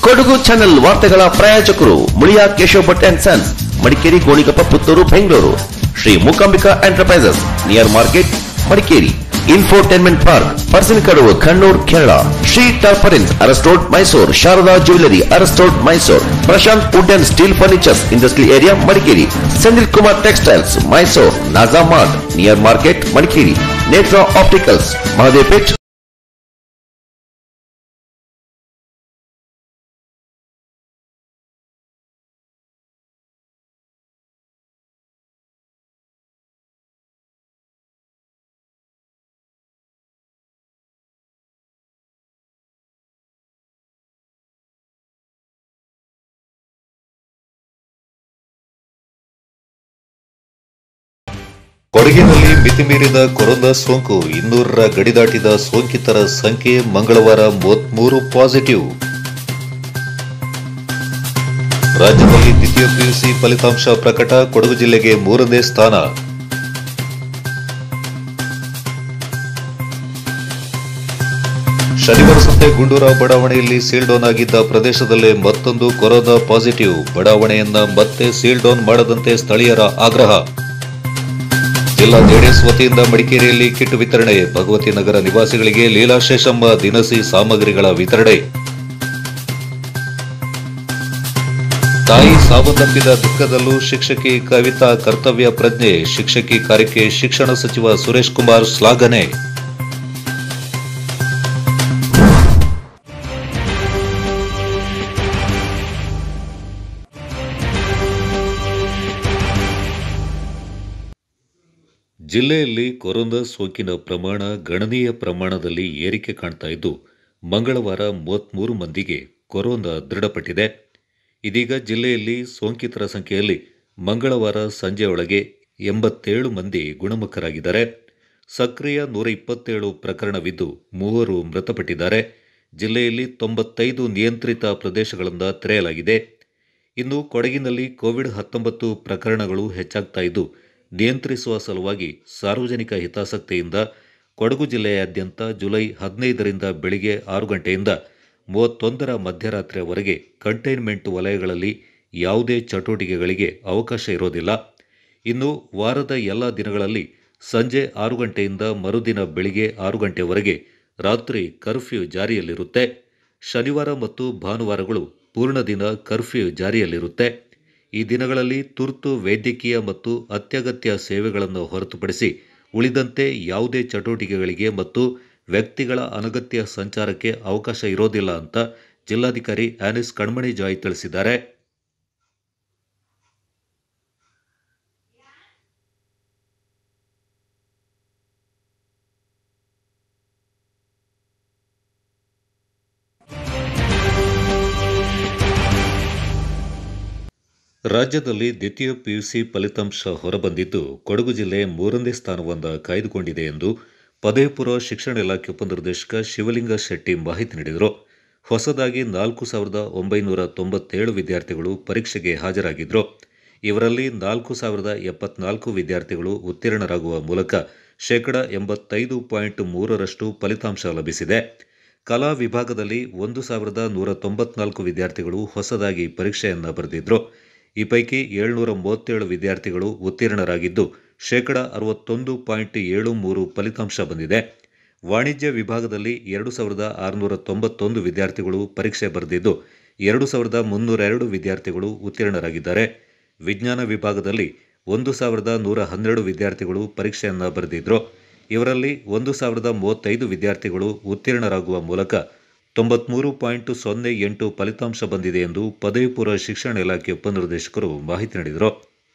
Kodagu channel ವಾರ್ತೆಗಳ ಪ್ರಾಯೋಜಕರು Muliya Keshav Bhat and sons Madikeri Gonikoppa Puttur Bengaluru Shri Mookambika enterprises near market Madikeri infotainment park Parassinikadavu Kannur Kerala Shri tarpaulins ಅರಸ್ಟೋಡ್ ಮೈಸೂರ್ ಶಾರದಾ ಜ್ಯುವೆಲರಿ ಅರಸ್ಟೋಡ್ Mysore Prashanth wood and steel furnitures industrial area Madikeri Senthil Kumar textiles Mysore ನಾಜಾ mart near market Madikeri Netra opticals Mahadevpet ಕೊಡಗಿನಲ್ಲಿ ಮಿತಿಮೀರಿದ ಕೊರೋನಾ ಸೋಂಕು ಇನ್ನೂರರ ಗಡಿ ದಾಟಿದ ಸೋಂಕಿತರ ಸಂಖ್ಯೆ ಮಂಗಳವಾರ ಮೂವತ್ಮೂರು ಪಾಸಿಟಿವ್ ರಾಜ್ಯದಲ್ಲಿ ದ್ವಿತೀಯ ಪಿಯುಸಿ ಫಲಿತಾಂಶ ಪ್ರಕಟ ಕೊಡಗು ಜಿಲ್ಲೆಗೆ ಮೂರನೇ ಸ್ಥಾನ ಶನಿವಾರ ಸಂತೆ ಗುಂಡೂರಾವ್ ಬಡಾವಣೆಯಲ್ಲಿ ಸೀಲ್ ಡೌನ್ ಆಗಿದ್ದ ಪ್ರದೇಶದಲ್ಲೇ ಮತ್ತೊಂದು ಕೊರೋನಾ ಪಾಸಿಟಿವ್ ಬಡಾವಣೆಯನ್ನ ಮತ್ತೆ ಸೀಲ್ ಡೌನ್ ಮಾಡದಂತೆ ಸ್ಥಳೀಯರ ಆಗ್ರಹ ಜಿಲ್ಲಾ ಜೆಡಿಎಸ್ ವತಿಯಿಂದ ಮಡಿಕೇರಿಯಲ್ಲಿ ಕಿಟ್ ವಿತರಣೆ ಭಗವತಿ ನಗರ ನಿವಾಸಿಗಳಿಗೆ ಲೀಲಾಶೇಷಮ್ಮ ದಿನಸಿ ಸಾಮಗ್ರಿಗಳ ವಿತರಣೆ ತಾಯಿ ಸಾವನ್ನಪ್ಪಿದ ದುಃಖದಲ್ಲೂ ಶಿಕ್ಷಕಿ ಕವಿತಾ ಕರ್ತವ್ಯ ಪ್ರಜ್ಞೆ ಶಿಕ್ಷಕಿ ಕಾರ್ಯಕ್ಕೆ ಶಿಕ್ಷಣ ಸಚಿವ ಸುರೇಶ್ ಕುಮಾರ್ ಶ್ಲಾಘನೆ ಜಿಲ್ಲೆಯಲ್ಲಿ ಕೊರೋನಾ ಸೋಂಕಿನ ಪ್ರಮಾಣ ಗಣನೀಯ ಪ್ರಮಾಣದಲ್ಲಿ ಏರಿಕೆ ಕಾಣ್ತಾ ಇದ್ದು ಮಂಗಳವಾರ ಮೂವತ್ಮೂರು ಮಂದಿಗೆ ಕೊರೋನಾ ದೃಢಪಟ್ಟಿದೆ ಇದೀಗ ಜಿಲ್ಲೆಯಲ್ಲಿ ಸೋಂಕಿತರ ಸಂಖ್ಯೆಯಲ್ಲಿ ಮಂಗಳವಾರ ಸಂಜೆಯೊಳಗೆ ಎಂಬತ್ತೇಳು ಮಂದಿ ಗುಣಮುಖರಾಗಿದ್ದಾರೆ ಸಕ್ರಿಯ ನೂರ ಇಪ್ಪತ್ತೇಳು ಪ್ರಕರಣವಿದ್ದು ಮೂವರು ಮೃತಪಟ್ಟಿದ್ದಾರೆ ಜಿಲ್ಲೆಯಲ್ಲಿ ತೊಂಬತ್ತೈದು ನಿಯಂತ್ರಿತ ಪ್ರದೇಶಗಳಿಂದ ತೆರೆಯಲಾಗಿದೆ ಇನ್ನು ಕೊಡಗಿನಲ್ಲಿ ಕೋವಿಡ್ ಹತ್ತೊಂಬತ್ತು ಪ್ರಕರಣಗಳು ಹೆಚ್ಚಾಗ್ತಾ ಇದ್ದು ನಿಯಂತ್ರಿಸುವ ಸಲುವಾಗಿ ಸಾರ್ವಜನಿಕ ಹಿತಾಸಕ್ತಿಯಿಂದ ಕೊಡಗು ಜಿಲ್ಲೆಯಾದ್ಯಂತ ಜುಲೈ ಹದಿನೈದರಿಂದ ಬೆಳಿಗ್ಗೆ ಆರು ಗಂಟೆಯಿಂದ ಮೂವತ್ತೊಂದರ ಮಧ್ಯರಾತ್ರಿಯವರೆಗೆ ಕಂಟೈನ್ಮೆಂಟ್ ವಲಯಗಳಲ್ಲಿ ಯಾವುದೇ ಚಟುವಟಿಕೆಗಳಿಗೆ ಅವಕಾಶ ಇರೋದಿಲ್ಲ ಇನ್ನು ವಾರದ ಎಲ್ಲ ದಿನಗಳಲ್ಲಿ ಸಂಜೆ ಆರು ಗಂಟೆಯಿಂದ ಮರುದಿನ ಬೆಳಿಗ್ಗೆ ಆರು ಗಂಟೆವರೆಗೆ ರಾತ್ರಿ ಕರ್ಫ್ಯೂ ಜಾರಿಯಲ್ಲಿರುತ್ತೆ ಶನಿವಾರ ಮತ್ತು ಭಾನುವಾರಗಳು ಪೂರ್ಣ ದಿನ ಕರ್ಫ್ಯೂ ಜಾರಿಯಲ್ಲಿರುತ್ತೆ ಈ ದಿನಗಳಲ್ಲಿ ತುರ್ತು ವೈದ್ಯಕೀಯ ಮತ್ತು ಅತ್ಯಗತ್ಯ ಸೇವೆಗಳನ್ನು ಹೊರತುಪಡಿಸಿ ಉಳಿದಂತೆ ಯಾವುದೇ ಚಟುವಟಿಕೆಗಳಿಗೆ ಮತ್ತು ವ್ಯಕ್ತಿಗಳ ಅನಗತ್ಯ ಸಂಚಾರಕ್ಕೆ ಅವಕಾಶ ಇರೋದಿಲ್ಲ ಅಂತ ಜಿಲ್ಲಾಧಿಕಾರಿ ಆನಿಸ್ ಕಣ್ಮಣಿ ಜಾಯ್ ತಿಳಿಸಿದ್ದಾರೆ ರಾಜ್ಯದಲ್ಲಿ ದ್ವಿತೀಯ ಪಿಯುಸಿ ಫಲಿತಾಂಶ ಹೊರಬಂದಿದ್ದು ಕೊಡಗು ಜಿಲ್ಲೆ ಮೂರನೇ ಸ್ಥಾನವನ್ನು ಕಾಯ್ದುಕೊಂಡಿದೆ ಎಂದು ಪದವಿ ಪೂರ್ವ ಶಿಕ್ಷಣ ಇಲಾಖೆ ಉಪನಿರ್ದೇಶಕ ಶಿವಲಿಂಗ ಶೆಟ್ಟಿ ಮಾಹಿತಿ ನೀಡಿದರು ಹೊಸದಾಗಿ ನಾಲ್ಕು ಸಾವಿರದ ಒಂಬೈನೂರ ತೊಂಬತ್ತೇಳು ವಿದ್ಯಾರ್ಥಿಗಳು ಪರೀಕ್ಷೆಗೆ ಹಾಜರಾಗಿದ್ದರು ಇವರಲ್ಲಿ ನಾಲ್ಕು ಸಾವಿರದ ಎಪ್ಪತ್ನಾಲ್ಕು ವಿದ್ಯಾರ್ಥಿಗಳು ಉತ್ತೀರ್ಣರಾಗುವ ಮೂಲಕ ಶೇಕಡ ಎಂಬತ್ತೈದು ಪಾಯಿಂಟ್ ಮೂರರಷ್ಟು ಫಲಿತಾಂಶ ಲಭಿಸಿದೆ ಕಲಾ ವಿಭಾಗದಲ್ಲಿ ಒಂದು ಸಾವಿರದ ನೂರ ತೊಂಬತ್ನಾಲ್ಕು ವಿದ್ಯಾರ್ಥಿಗಳು ಹೊಸದಾಗಿ ಪರೀಕ್ಷೆಯನ್ನು ಬರೆದಿದ್ರು ಈ ಪೈಕಿ ಏಳ್ನೂರ ಮೂವತ್ತೇಳು ವಿದ್ಯಾರ್ಥಿಗಳು ಉತ್ತೀರ್ಣರಾಗಿದ್ದು ಶೇಕಡ ಅರವತ್ತೊಂದು ಪಾಯಿಂಟ್ ಏಳು ಮೂರು ಫಲಿತಾಂಶ ಬಂದಿದೆ ವಾಣಿಜ್ಯ ವಿಭಾಗದಲ್ಲಿ ಎರಡು ಸಾವಿರದ ಆರುನೂರ ತೊಂಬತ್ತೊಂದು ವಿದ್ಯಾರ್ಥಿಗಳು ಪರೀಕ್ಷೆ ಬರೆದಿದ್ದು ಎರಡು ಸಾವಿರದ ಮುನ್ನೂರೆರಡು ವಿದ್ಯಾರ್ಥಿಗಳು ಉತ್ತೀರ್ಣರಾಗಿದ್ದಾರೆ ವಿಜ್ಞಾನ ವಿಭಾಗದಲ್ಲಿ ಒಂದು ಸಾವಿರದ ನೂರ ಹನ್ನೆರಡು ವಿದ್ಯಾರ್ಥಿಗಳು ಪರೀಕ್ಷೆಯನ್ನು ಬರೆದಿದ್ರು ಇವರಲ್ಲಿ ಒಂದು ಸಾವಿರದ ಮೂವತ್ತೈದು ವಿದ್ಯಾರ್ಥಿಗಳು ಉತ್ತೀರ್ಣರಾಗುವ ಮೂಲಕ ತೊಂಬತ್ಮೂರು ಪಾಯಿಂಟ್ ಸೊನ್ನೆ ಎಂಟು ಫಲಿತಾಂಶ ಬಂದಿದೆ ಎಂದು ಪದವಿ ಪೂರ್ವ ಶಿಕ್ಷಣ ಇಲಾಖೆ ಉಪನಿರ್ದೇಶಕರು ಮಾಹಿತಿ ನೀಡಿದರು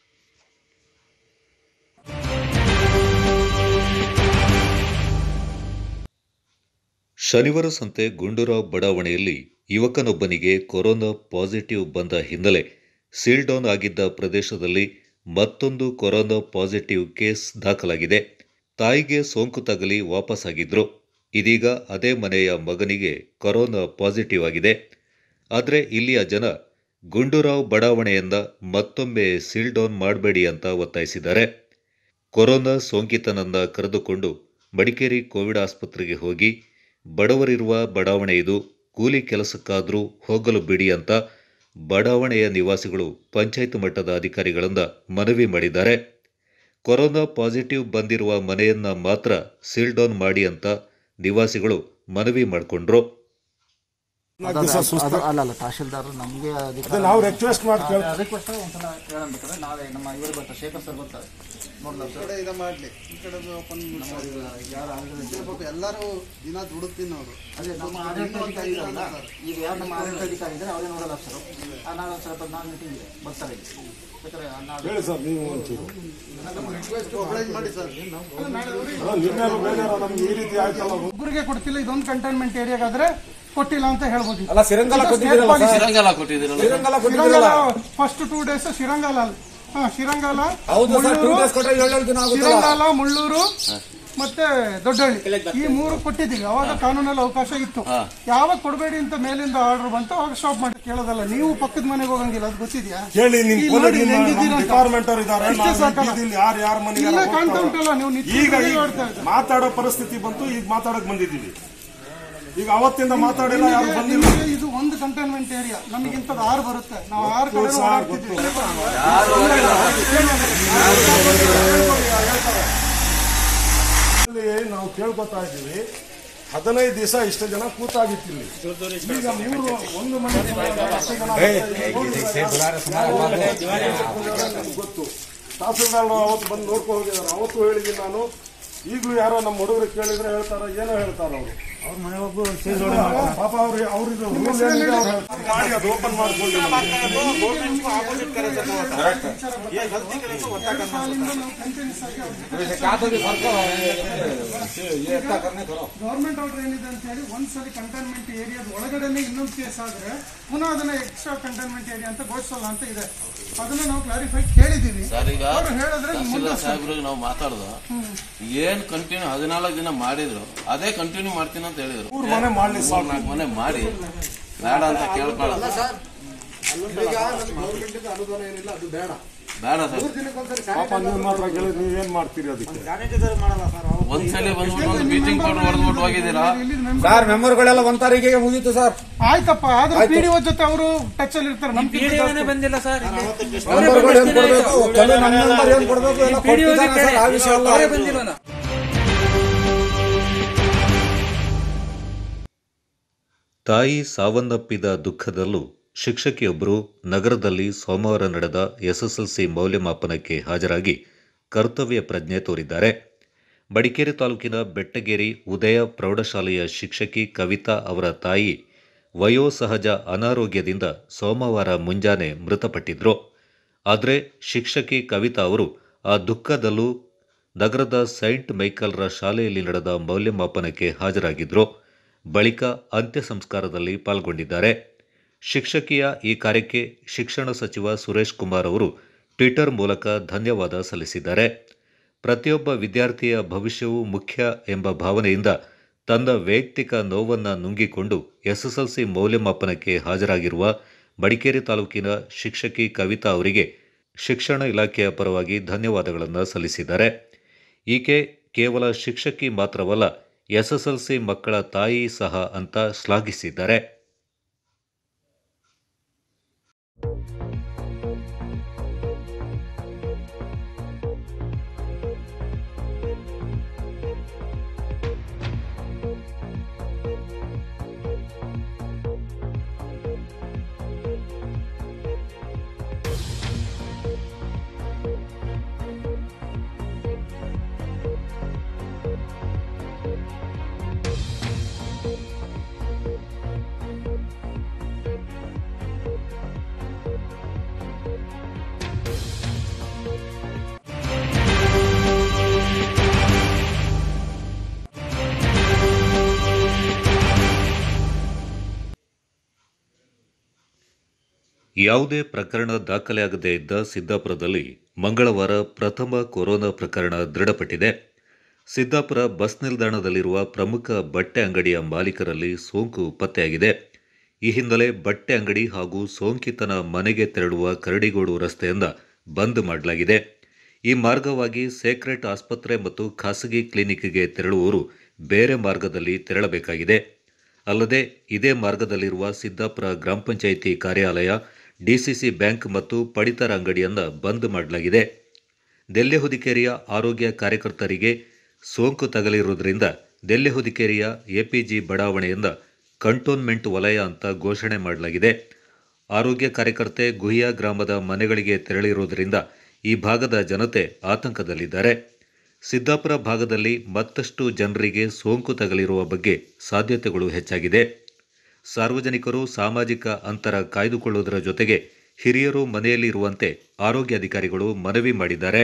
ಶನಿವಾರ ಸಂತೆ ಗುಂಡೂರಾವ್ ಬಡಾವಣೆಯಲ್ಲಿ ಯುವಕನೊಬ್ಬನಿಗೆ ಕೊರೋನಾ ಪಾಸಿಟಿವ್ ಬಂದ ಹಿನ್ನೆಲೆ ಸೀಲ್ ಡೌನ್ ಆಗಿದ್ದ ಪ್ರದೇಶದಲ್ಲಿ ಮತ್ತೊಂದು ಕೊರೋನಾ ಪಾಸಿಟಿವ್ ಕೇಸ್ ದಾಖಲಾಗಿದೆ ತಾಯಿಗೆ ಸೋಂಕು ತಗಲಿ ವಾಪಸ್ಸಾಗಿದ್ರು ಇದೀಗ ಅದೇ ಮನೆಯ ಮಗನಿಗೆ ಕೊರೋನಾ ಪಾಸಿಟಿವ್ ಆಗಿದೆ ಆದರೆ ಇಲ್ಲಿಯ ಜನ ಗುಂಡೂರಾವ್ ಬಡಾವಣೆಯನ್ನ ಮತ್ತೊಮ್ಮೆ ಸೀಲ್ ಡೌನ್ ಮಾಡಬೇಡಿ ಅಂತ ಒತ್ತಾಯಿಸಿದ್ದಾರೆ ಕೊರೋನಾ ಸೋಂಕಿತನನ್ನ ಕರೆದುಕೊಂಡು ಮಡಿಕೇರಿ ಕೋವಿಡ್ ಆಸ್ಪತ್ರೆಗೆ ಹೋಗಿ ಬಡವರಿರುವ ಬಡಾವಣೆ ಇದು ಕೂಲಿ ಕೆಲಸಕ್ಕಾದರೂ ಹೋಗಲು ಬಿಡಿ ಅಂತ ಬಡಾವಣೆಯ ನಿವಾಸಿಗಳು ಪಂಚಾಯತ್ ಮಟ್ಟದ ಅಧಿಕಾರಿಗಳಿಂದ ಮನವಿ ಮಾಡಿದ್ದಾರೆ ಕೊರೋನಾ ಪಾಸಿಟಿವ್ ಬಂದಿರುವ ಮನೆಯನ್ನ ಮಾತ್ರ ಸೀಲ್ ಡೌನ್ ಮಾಡಿ ಅಂತ ನಿವಾಸಿಗಳು ಮನವಿ ಮಾಡಿಕೊಂಡ್ರು ನಾಲ್ಕು ದಿವಸ ಸುಸ್ತು ಅದು ಅಲ್ಲ ಅಲ್ಲ ತಹಶೀಲ್ದಾರ್ ನಮಗೆ ಅದೇ ನಾವು ರಿಕ್ವೆಸ್ಟ್ ಮಾಡಿ ಕೇಳ್ ರಿಕ್ವೆಸ್ಟ್ ಒಂದ್ಸಲ ಹೇಳೋಣ ಬೇಕಾದ್ರೆ ನಾವೇ ನಮ್ಮ ಇವರು ಬರ್ತಾರೆ ಶೇಖರ್ ಸರ್ ಬರ್ತಾರೆ ನೋಡ್ಲಾ ಸರ್ ಕಡೆ ಇದು ಮಾಡಲಿ ಈ ಕಡೆದು ಓಪನ್ ಯಾರು ಆಡಳಿತ ಪಾಪ ಎಲ್ಲರೂ ದಿನ ದುಡುತ್ತೀನಿ ಅವರು ಅದೇ ನಮ್ಮ ಆಡಳಿತಾಧಿಕಾರಿ ಇರಲ್ಲ ಈಗ ಯಾರು ನಮ್ಮ ಆಡಳಿತಾಧಿಕಾರಿ ಇದ್ದಾರೆ ಅವರೇ ನೋಡಲ್ಲ ಸರ್ ನಾಳೆ ಒಂದು ಸ್ವಲ್ಪ ನಾಲ್ಕು ಮೀಟಿಂಗ್ ಇದೆ ಬರ್ತಾರೆ ಇಲ್ಲಿ ಬೇಕಾದ್ರೆ ನಾಳೆ ಹೇಳಿ ಸರ್ ನೀವು ಒಂಚೂರು ಒಬ್ಬಳೇಜ್ ಮಾಡಿ ಸರ್ ಅಲ್ಲ, ನಿನ್ನೆ ಬೇಜಾರ ನಮ್ಗೆ ಈ ರೀತಿ ಆಯ್ತಲ್ಲ ಒಬ್ಬರಿಗೆ ಕೊಡ್ತಿಲ್ಲ ಇದೊಂದು ಕಂಟೈನ್ಮೆಂಟ್ ಏರಿಯಾಗಾದ್ರೆ ಕೊಟ್ಟಿಲ್ಲ ಅಂತ ಹೇಳ್ಬೋದು ಅಲ್ಲ ಸಿರಂಗಲ ಕೊಟ್ಟಿದ್ದೀರಲ್ಲ ಸರ್ ಸಿರಂಗಲ ಕೊಟ್ಟಿದ್ದೀರಲ್ಲ ಫಸ್ಟ್ ಟೂ ಡೇಸ್ ಶಿರಂಗಾಲ ಹಾ ಶಿರಂಗಾಲ ಹೌದು ಸರ್ ಟೂ ಮುಳ್ಳೂರು, ಡೇಸ್ ಕೊಟ್ಟರೆ ಏಳೇಳು ದಿನ ಆಗುತ್ತಲ್ಲ ಶಿರಂಗಾಲ ಮುಳ್ಳೂರು ಮತ್ತೆ ದೊಡ್ಡಹಳ್ಳಿ ಈ ಮೂರು ಕೊಟ್ಟಿದ್ದೀವಿ ಅವಾಗ ಕಾನೂನಲ್ಲಿ ಅವಕಾಶ ಇತ್ತು ಯಾವಾಗ ಕೊಡಬೇಡಿ ಅಂತ ಮೇಲಿಂದ ಆರ್ಡರ್ ಬಂತು ಅವಾಗ ಸ್ಟಾಪ್ ಮಾಡಿ ಕೇಳೋದಲ್ಲ ನೀವು ಪಕ್ಕದ ಮನೆಗೆ ಹೋಗಂಗಿಲ್ಲ ಅದು ಗೊತ್ತಿದ್ಯಾ ಕೇಳಿ ನಿಮ್ ಈಗ ಕೂಲಿ ನೋಡಿ ನಿಮ್ಮ ಹೆಂಗಿದ್ದೀರ ಅಂತ. ಡಿಪಾರ್ಟ್ಮೆಂಟ್ ಅವ್ರು ಇದ್ದಾರೆ ಇಷ್ಟೇ ಸಾಕಲ್ಲ? ಯಾರು ಯಾರ ಮನೆಗೆ ಇಲ್ಲೇ ಕಾಣ್ತಾ ಉಂಟಲ್ಲ ನೀವು ನಿತ್ಯ ಈಗ ಮನೆಗೆ ಈಗ ಓಡ್ತಾ ಇದ್ದೀರ. ಮಾತಾಡೋ ಪರಿಸ್ಥಿತಿ ಬಂತು ಈಗ ಮಾತಾಡಕ್ ಬಂದಿದ್ದೀವಿ ಈಗ ಅವತ್ತಿಂದ ಮಾತಾಡಿಲ್ಲ ಯಾರು ನಿಮಗೆ- ಬಂದಿಲ್ಲ ನಿಮಗೆ ಇದು ಒಂದು ಕಂಟೈನ್ಮೆಂಟ್ ಏರಿಯಾ ನಮಗೆ ಇಂಥದ್ದು ಆರು ಬರುತ್ತೆ ನಾವು ಆರು ಕಡೆ ಸರ್, ಓಡಾಡ್ತಿದ್ದೀವಿ ಇಲ್ಲಿ ನಾವು ಕೇಳ್ಕೊತಾ ಇದ್ದೀವಿ ಹದಿನೈದು ದಿವಸ ಇಷ್ಟು ಜನ ಕೂತಾಗಿತ್ತಿಲ್ಲಿ ಈಗ ಮೂರು ಒಂದು ಮನೆ ಅಷ್ಟು ಜನ ಗೊತ್ತು ತಹಸೀಲ್ದಾರ್ ಅವತ್ತು ಬಂದು ನೋಡ್ಕೊ ಹೋಗಿದ್ದಾರೆ ಅವತ್ತು ಹೇಳಿದ್ದೀನಿ ನಾನು ಈಗಲೂ ಯಾರೋ ನಮ್ಮ ಹುಡುಗರು ಕೇಳಿದ್ರೆ ಹೇಳ್ತಾರ ಏನೋ ಹೇಳ್ತಾರ ಅವರು ಪಾಪ ಅವ್ರು ಅವ್ರಿಗೆ ರೂಲ್ ಏನಿದೆ ಅವ್ರು ಹೇಳ್ತಾರೆ. ಮಾಡಿ ಅದು ಓಪನ್ ಮಾಡ್ಕೊಂಡು ಗೌರ್ಮೆಂಟ್ ಆರ್ಡರ್ ಏನಿದೆ ಅಂತ ಹೇಳಿ ಒಂದ್ಸಲಿ ಕಂಟೈನ್ಮೆಂಟ್ ಏರಿಯಾದ ಒಳಗಡೆನೆ ಇನ್ನೊಂದು ಕೇಸ್ ಆದ್ರೆ ಪುನಃ ಅದನ್ನ ಎಕ್ಸ್ಟ್ರಾ ಕಂಟೈನ್ಮೆಂಟ್ ಏರಿಯಾ ಅಂತ ಘೋಷಿಸಲ್ಲ ಅಂತ ಇದೆ ಅದನ್ನ ನಾವು ಕ್ಲಾರಿಫೈ ಕೇಳಿದೀವಿ ಸರ್ ಈಗ ಅವ್ರು ಹೇಳಿದ್ರೆ ಮುಂದೆ ತಹಸೀಲ್ದಾರ್ ಸಾಹೇಬ್ರಿಗೆ ನಾವು ಮಾತಾಡ್ದು ಏನ್ ಕಂಟಿನ್ಯೂ ಹದಿನಾಲ್ಕು ದಿನ ಮಾಡಿದ್ರು ಅದೇ ಕಂಟಿನ್ಯೂ ಮಾಡ್ತೀನಿ ಅಂತ ಹೇಳಿದ್ರು ಮೂರು ಮನೆ ಮಾಡ್ಲಿ ಸಾಕು ನಾಲ್ಕು ಮನೆ ಮಾಡಿ ಬೇಡ ಅಂತ ಕೇಳ್ಕೊಳ್ಳಲ್ಲ ಈಗ ನಮ್ಮ ಗೌರ್ಮೆಂಟ್ ಅನುದಾನ ಏನಿಲ್ಲ ಅದು ಬೇಡ ಬೇಡ ಸರ್ ಪಾಪ ನೀವು ಮಾತ್ರ ಕೇಳಿದ್ರೆ ನೀವೇನ್ ಮಾಡ್ತೀರಿ ಅದಕ್ಕೆ ಒಂದ್ಸಲಿ ಬಂದ್ಬಿಟ್ಟು ಒಂದು ಬೀಚಿಂಗ್ ಪೌಡರ್ ಹೊಡೆದ್ಬಿಟ್ಟು ಹೋಗಿದ್ದೀರಾ ಸರ್ ಮೆಂಬರ್ಗಳೆಲ್ಲ ಒಂದ್ ತಾರೀಕಿಗೆ ಮುಗೀತು ಸರ್ ಆಯ್ತಪ್ಪ ಆದ್ರೆ ಪಿಡಿಒ ಜೊತೆ ಅವರು ಟಚ್ ಅಲ್ಲಿ ಇರ್ತಾರೆ ನಮ್ ಬಂದಿಲ್ಲ ಸರ್ ಮೆಂಬರ್ಗಳು ಏನ್ ಕೊಡ್ಬೇಕು ಕೆಲವು ನಮ್ಮ ಮೆಂಬರ್ ಏನ್ ಕೊಡ್ಬೇಕು ಎಲ್ಲ ಕೊಟ್ಟಿದ್ದಾರೆ ಸರ್ ಆ ವಿಷಯ ಅಲ್ಲ ತಾಯಿ ಸಾವನ್ನಪ್ಪಿದ ದುಃಖದಲ್ಲೂ ಶಿಕ್ಷಕಿಯೊಬ್ಬರು ನಗರದಲ್ಲಿ ಸೋಮವಾರ ನಡೆದ ಎಸ್ಎಸ್ಎಲ್ಸಿ ಮೌಲ್ಯಮಾಪನಕ್ಕೆ ಹಾಜರಾಗಿ ಕರ್ತವ್ಯ ಪ್ರಜ್ಞೆ ತೋರಿದ್ದಾರೆ ಮಡಿಕೇರಿ ತಾಲೂಕಿನ ಬೆಟ್ಟಗೇರಿ ಉದಯ ಪ್ರೌಢಶಾಲೆಯ ಶಿಕ್ಷಕಿ ಕವಿತಾ ಅವರ ತಾಯಿ ವಯೋಸಹಜ ಅನಾರೋಗ್ಯದಿಂದ ಸೋಮವಾರ ಮುಂಜಾನೆ ಮೃತಪಟ್ಟಿದ್ರು ಆದರೆ ಶಿಕ್ಷಕಿ ಕವಿತಾ ಅವರು ಆ ದುಃಖದಲ್ಲೂ ನಗರದ ಸೈಂಟ್ ಮೈಕಲ್ರ ಶಾಲೆಯಲ್ಲಿ ನಡೆದ ಮೌಲ್ಯಮಾಪನಕ್ಕೆ ಹಾಜರಾಗಿದ್ರು ಬಳಿಕ ಅಂತ್ಯ ಸಂಸ್ಕಾರದಲ್ಲಿ ಪಾಲ್ಗೊಂಡಿದ್ದಾರೆ ಶಿಕ್ಷಕಿಯ ಈ ಕಾರ್ಯಕ್ಕೆ ಶಿಕ್ಷಣ ಸಚಿವ ಸುರೇಶ್ ಕುಮಾರ್ ಅವರು ಟ್ವಿಟರ್ ಮೂಲಕ ಧನ್ಯವಾದ ಸಲ್ಲಿಸಿದ್ದಾರೆ ಪ್ರತಿಯೊಬ್ಬ ವಿದ್ಯಾರ್ಥಿಯ ಭವಿಷ್ಯವು ಮುಖ್ಯ ಎಂಬ ಭಾವನೆಯಿಂದ ತನ್ನ ವೈಯಕ್ತಿಕ ನೋವನ್ನು ನುಂಗಿಕೊಂಡು ಎಸ್ಎಸ್ಎಲ್ಸಿ ಮೌಲ್ಯಮಾಪನಕ್ಕೆ ಹಾಜರಾಗಿರುವ ಮಡಿಕೇರಿ ತಾಲೂಕಿನ ಶಿಕ್ಷಕಿ ಕವಿತಾ ಅವರಿಗೆ ಶಿಕ್ಷಣ ಇಲಾಖೆಯ ಪರವಾಗಿ ಧನ್ಯವಾದಗಳನ್ನು ಸಲ್ಲಿಸಿದ್ದಾರೆ ಈಕೆ ಕೇವಲ ಶಿಕ್ಷಕಿ ಮಾತ್ರವಲ್ಲ ಎಸ್ಎಸ್ಎಲ್ಸಿ ಮಕ್ಕಳ ತಾಯಿ ಸಹ ಅಂತ ಶ್ಲಾಘಿಸಿದ್ದಾರೆ ಯಾವುದೇ ಪ್ರಕರಣ ದಾಖಲೆಯಾಗದೇ ಇದ್ದ ಸಿದ್ದಾಪುರದಲ್ಲಿ ಮಂಗಳವಾರ ಪ್ರಥಮ ಕೊರೋನಾ ಪ್ರಕರಣ ದೃಢಪಟ್ಟಿದೆ ಸಿದ್ದಾಪುರ ಬಸ್ ನಿಲ್ದಾಣದಲ್ಲಿರುವ ಪ್ರಮುಖ ಬಟ್ಟೆ ಅಂಗಡಿಯ ಮಾಲೀಕರಲ್ಲಿ ಸೋಂಕು ಪತ್ತೆಯಾಗಿದೆ ಈ ಹಿನ್ನೆಲೆ ಬಟ್ಟೆ ಅಂಗಡಿ ಹಾಗೂ ಸೋಂಕಿತನ ಮನೆಗೆ ತೆರಳುವ ಕರಡಿಗೋಡು ರಸ್ತೆಯಿಂದ ಬಂದ್ ಮಾಡಲಾಗಿದೆ ಈ ಮಾರ್ಗವಾಗಿ ಸೇಕ್ರೆಟ್ ಆಸ್ಪತ್ರೆ ಮತ್ತು ಖಾಸಗಿ ಕ್ಲಿನಿಕ್ಗೆ ತೆರಳುವವರು ಬೇರೆ ಮಾರ್ಗದಲ್ಲಿ ತೆರಳಬೇಕಾಗಿದೆ ಅಲ್ಲದೆ ಇದೇ ಮಾರ್ಗದಲ್ಲಿರುವ ಸಿದ್ದಾಪುರ ಗ್ರಾಮ ಪಂಚಾಯಿತಿ ಕಾರ್ಯಾಲಯ ಡಿಸಿಸಿ ಬ್ಯಾಂಕ್ ಮತ್ತು ಪಡಿತರ ಅಂಗಡಿಯನ್ನು ಬಂದ್ ಮಾಡಲಾಗಿದೆ ದೆಲ್ಲೆಹುದಿಕೇರಿಯ ಆರೋಗ್ಯ ಕಾರ್ಯಕರ್ತರಿಗೆ ಸೋಂಕು ತಗಲಿರುವುದರಿಂದ ದೆಲ್ಲೆಹುದಿಕೇರಿಯ ಎಪಿಜಿ ಬಡಾವಣೆಯಿಂದ ಕಂಟೋನ್ಮೆಂಟ್ ವಲಯ ಅಂತ ಘೋಷಣೆ ಮಾಡಲಾಗಿದೆ ಆರೋಗ್ಯ ಕಾರ್ಯಕರ್ತೆ ಗುಹಿಯ ಗ್ರಾಮದ ಮನೆಗಳಿಗೆ ತೆರಳಿರುವುದರಿಂದ ಈ ಭಾಗದ ಜನತೆ ಆತಂಕದಲ್ಲಿದ್ದಾರೆ ಸಿದ್ದಾಪುರ ಭಾಗದಲ್ಲಿ ಮತ್ತಷ್ಟು ಜನರಿಗೆ ಸೋಂಕು ತಗಲಿರುವ ಬಗ್ಗೆ ಸಾಧ್ಯತೆಗಳು ಹೆಚ್ಚಾಗಿದೆ ಸಾರ್ವಜನಿಕರು ಸಾಮಾಜಿಕ ಅಂತರ ಕಾಯ್ದುಕೊಳ್ಳುವುದರ ಜೊತೆಗೆ ಹಿರಿಯರು ಮನೆಯಲ್ಲಿ ಇರುವಂತೆ ಆರೋಗ್ಯಾಧಿಕಾರಿಗಳು ಮನವಿ ಮಾಡಿದ್ದಾರೆ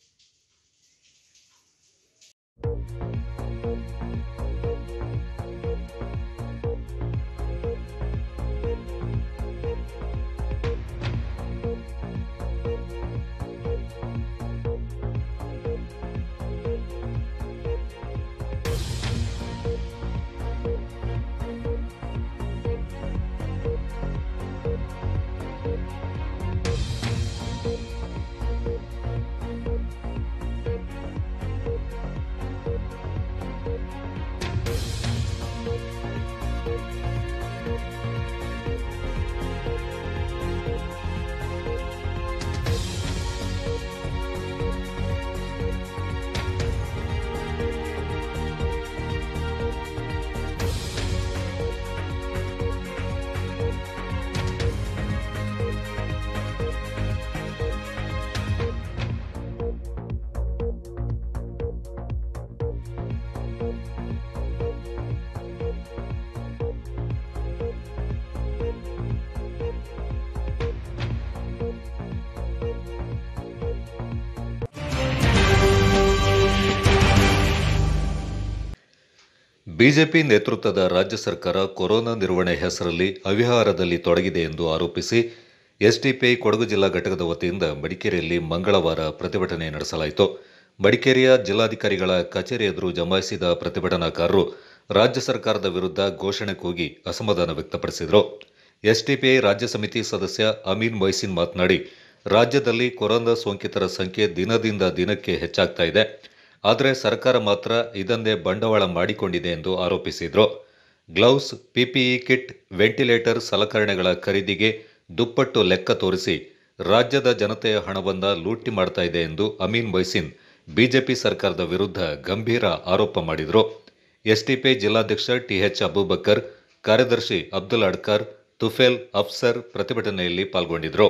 ಬಿಜೆಪಿ ನೇತೃತ್ವದ ರಾಜ್ಯ ಸರ್ಕಾರ ಕೊರೋನಾ ನಿರ್ವಹಣೆ ಹೆಸರಲ್ಲಿ ಅವ್ಯವಹಾರದಲ್ಲಿ ತೊಡಗಿದೆ ಎಂದು ಆರೋಪಿಸಿ ಎಸ್ಡಿಪಿಐ ಕೊಡಗು ಜಿಲ್ಲಾ ಘಟಕದ ವತಿಯಿಂದ ಮಡಿಕೇರಿಯಲ್ಲಿ ಮಂಗಳವಾರ ಪ್ರತಿಭಟನೆ ನಡೆಸಲಾಯಿತು ಮಡಿಕೇರಿಯ ಜಿಲ್ಲಾಧಿಕಾರಿಗಳ ಕಚೇರಿ ಎದುರು ಜಮಾಯಿಸಿದ ಪ್ರತಿಭಟನಾಕಾರರು ರಾಜ್ಯ ಸರ್ಕಾರದ ವಿರುದ್ಧ ಘೋಷಣೆ ಕೂಗಿ ಅಸಮಾಧಾನ ವ್ಯಕ್ತಪಡಿಸಿದರು ಎಸ್ಡಿಪಿಐ ರಾಜ್ಯ ಸಮಿತಿ ಸದಸ್ಯ ಅಮೀನ್ ಮೊಯ್ಸಿನ್ ಮಾತನಾಡಿ ರಾಜ್ಯದಲ್ಲಿ ಕೊರೋನಾ ಸೋಂಕಿತರ ಸಂಖ್ಯೆ ದಿನದಿಂದ ದಿನಕ್ಕೆ ಹೆಚ್ಚಾಗ್ತಾ ಇದೆ ಆದರೆ ಸರ್ಕಾರ ಮಾತ್ರ ಇದನ್ನೇ ಬಂಡವಾಳ ಮಾಡಿಕೊಂಡಿದೆ ಎಂದು ಆರೋಪಿಸಿದರು ಗ್ಲೌಸ್ ಪಿಪಿಇ ಕಿಟ್ ವೆಂಟಿಲೇಟರ್ ಸಲಕರಣೆಗಳ ಖರೀದಿಗೆ ದುಪ್ಪಟ್ಟು ಲೆಕ್ಕ ತೋರಿಸಿ ರಾಜ್ಯದ ಜನತೆಯ ಹಣವನ್ನ ಲೂಟಿ ಮಾಡ್ತಾ ಇದೆ ಎಂದು ಅಮೀನ್ ಮೊಯ್ಸಿನ್ ಬಿಜೆಪಿ ಸರ್ಕಾರದ ವಿರುದ್ಧ ಗಂಭೀರ ಆರೋಪ ಮಾಡಿದರು ಎಸ್ಟಿಪಿ ಜಿಲ್ಲಾಧ್ಯಕ್ಷ ಟಿಎಚ್ ಅಬೂಬಕರ್ ಕಾರ್ಯದರ್ಶಿ ಅಬ್ದುಲ್ ಅಡ್ಕರ್ ತುಫೇಲ್ ಅಫ್ಸರ್ ಪ್ರತಿಭಟನೆಯಲ್ಲಿ ಪಾಲ್ಗೊಂಡಿದ್ದರು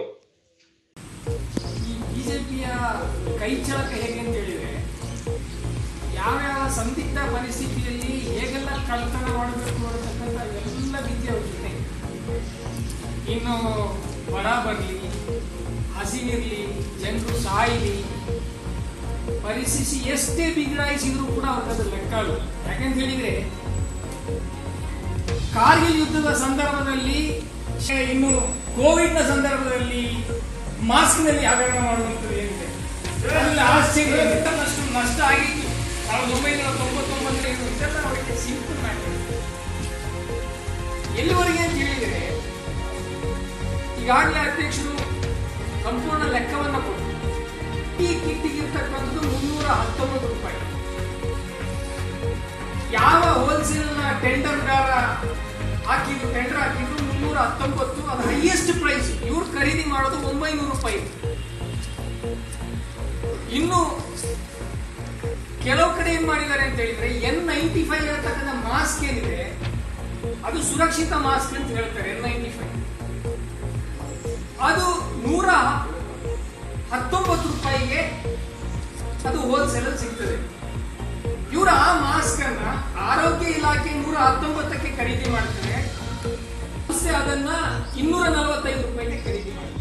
ಈ ಬಿಜೆಪಿಯ ಕೈ ಚಳಕ ಹೇಗೆ ಅಂತ ಹೇಳಿದ್ರೆ ಯಾವ್ಯಾವ ಸಂದಿಗ್ಧ ಪರಿಸ್ಥಿತಿಯಲ್ಲಿ ಹೇಗೆಲ್ಲ ಕಳ್ತನ ಮಾಡಬೇಕು ಅನ್ನತಕ್ಕಂಥ ಎಲ್ಲ ವಿದ್ಯೆ ಅವ್ರಿಗೆ ಇನ್ನು ಬಡ ಬರಲಿ ಹಸಿವಿರಲಿ ಜನರು ಸಾಯಲಿ ಪರಿಸ್ಥಿತಿ ಎಷ್ಟೇ ಬಿಗಡಾಯಿಸಿದ್ರು ಕೂಡ ಅವ್ರಿಗೆ ಲೆಕ್ಕ ಅಲ್ಲ ಯಾಕಂತ ಹೇಳಿದ್ರೆ ಕಾರ್ಗಿಲ್ ಯುದ್ಧದ ಸಂದರ್ಭದಲ್ಲಿ ಶೇ- ಇನ್ನು ಕೋವಿಡ್ ನ ಸಂದರ್ಭದಲ್ಲಿ ಮಾಸ್ಕ್ ನಲ್ಲಿ ಹಗರಣ ಮಾಡುವಂಥದ್ದು ಏನಿದೆ ಅದರಲ್ಲಿ ಆಶ್ಚರ್ಯ ಏನಿದೆ? ಅಷ್ಟು ನಷ್ಟ ಆಗಿತ್ತು ಸಾವಿರದ ಒಂಬೈನೂರ ತೊಂಬತ್ತೊಂಬತ್ತರಲ್ಲಿ ಇದೆಲ್ಲ ಅವರಿಗೆ ಸಿಂಪಲ್ ಮ್ಯಾಟರ್ ಎಲ್ಲಿವರೆಗೆ ಅಂತ ಹೇಳಿದರೆ ಈಗಾಗಲೇ ಅಧ್ಯಕ್ಷರು ಸಂಪೂರ್ಣ ಲೆಕ್ಕವನ್ನ ಕೊಟ್ಟು ಈ ಕಿಟ್ಟಿಗಿರ್ತಕ್ಕಂಥದ್ದು ಮುನ್ನೂರ ಹತ್ತೊಂಬತ್ತು ರೂಪಾಯಿ ಯಾವ ಹೋಲ್ಸೇಲ್ನ ಟೆಂಡರ್ಗಾರ ಹಾಕಿದ್ರು ಟೆಂಡರ್ ಹಾಕಿದ್ರು ಮುನ್ನೂರ ಹತ್ತೊಂಬತ್ತು ಅದು ಹೈಯೆಸ್ಟ್ ಪ್ರೈಸ್ ಇವ್ರು ಖರೀದಿ ಮಾಡೋದು ಒಂಬೈನೂರು ರೂಪಾಯಿ ಇನ್ನು ಕೆಲವು ಕಡೆ ಏನ್ ಮಾಡಿದ್ದಾರೆ ಅಂತ ಹೇಳಿದ್ರೆ ಎನ್ ನೈಂಟಿ ಫೈವ್ ಇರತಕ್ಕಂಥ ಮಾಸ್ಕ್ ಏನಿದೆ ಅದು ಸುರಕ್ಷಿತ ಮಾಸ್ಕ್ ಅಂತ ಹೇಳ್ತಾರೆ ಎನ್ ನೈಂಟಿ ಫೈವ್ ಅದು ನೂರ ಹತ್ತೊಂಬತ್ತು ರೂಪಾಯಿಗೆ ಅದು ಹೋಲ್ಸೇಲ್ ಅಲ್ಲಿ ಸಿಗ್ತದೆ ಇವರು ಆ ಮಾಸ್ಕ್ ಅನ್ನ ಆರೋಗ್ಯ ಇಲಾಖೆ ನೂರ ಹತ್ತೊಂಬತ್ತಕ್ಕೆ ಖರೀದಿ ಮಾಡ್ತಾರೆ ಸಂಸ್ಥೆ ಅದನ್ನ ಇನ್ನೂರ ನಲವತ್ತೈದು ರೂಪಾಯಿಗೆ ಖರೀದಿ ಮಾಡ್ತಾರೆ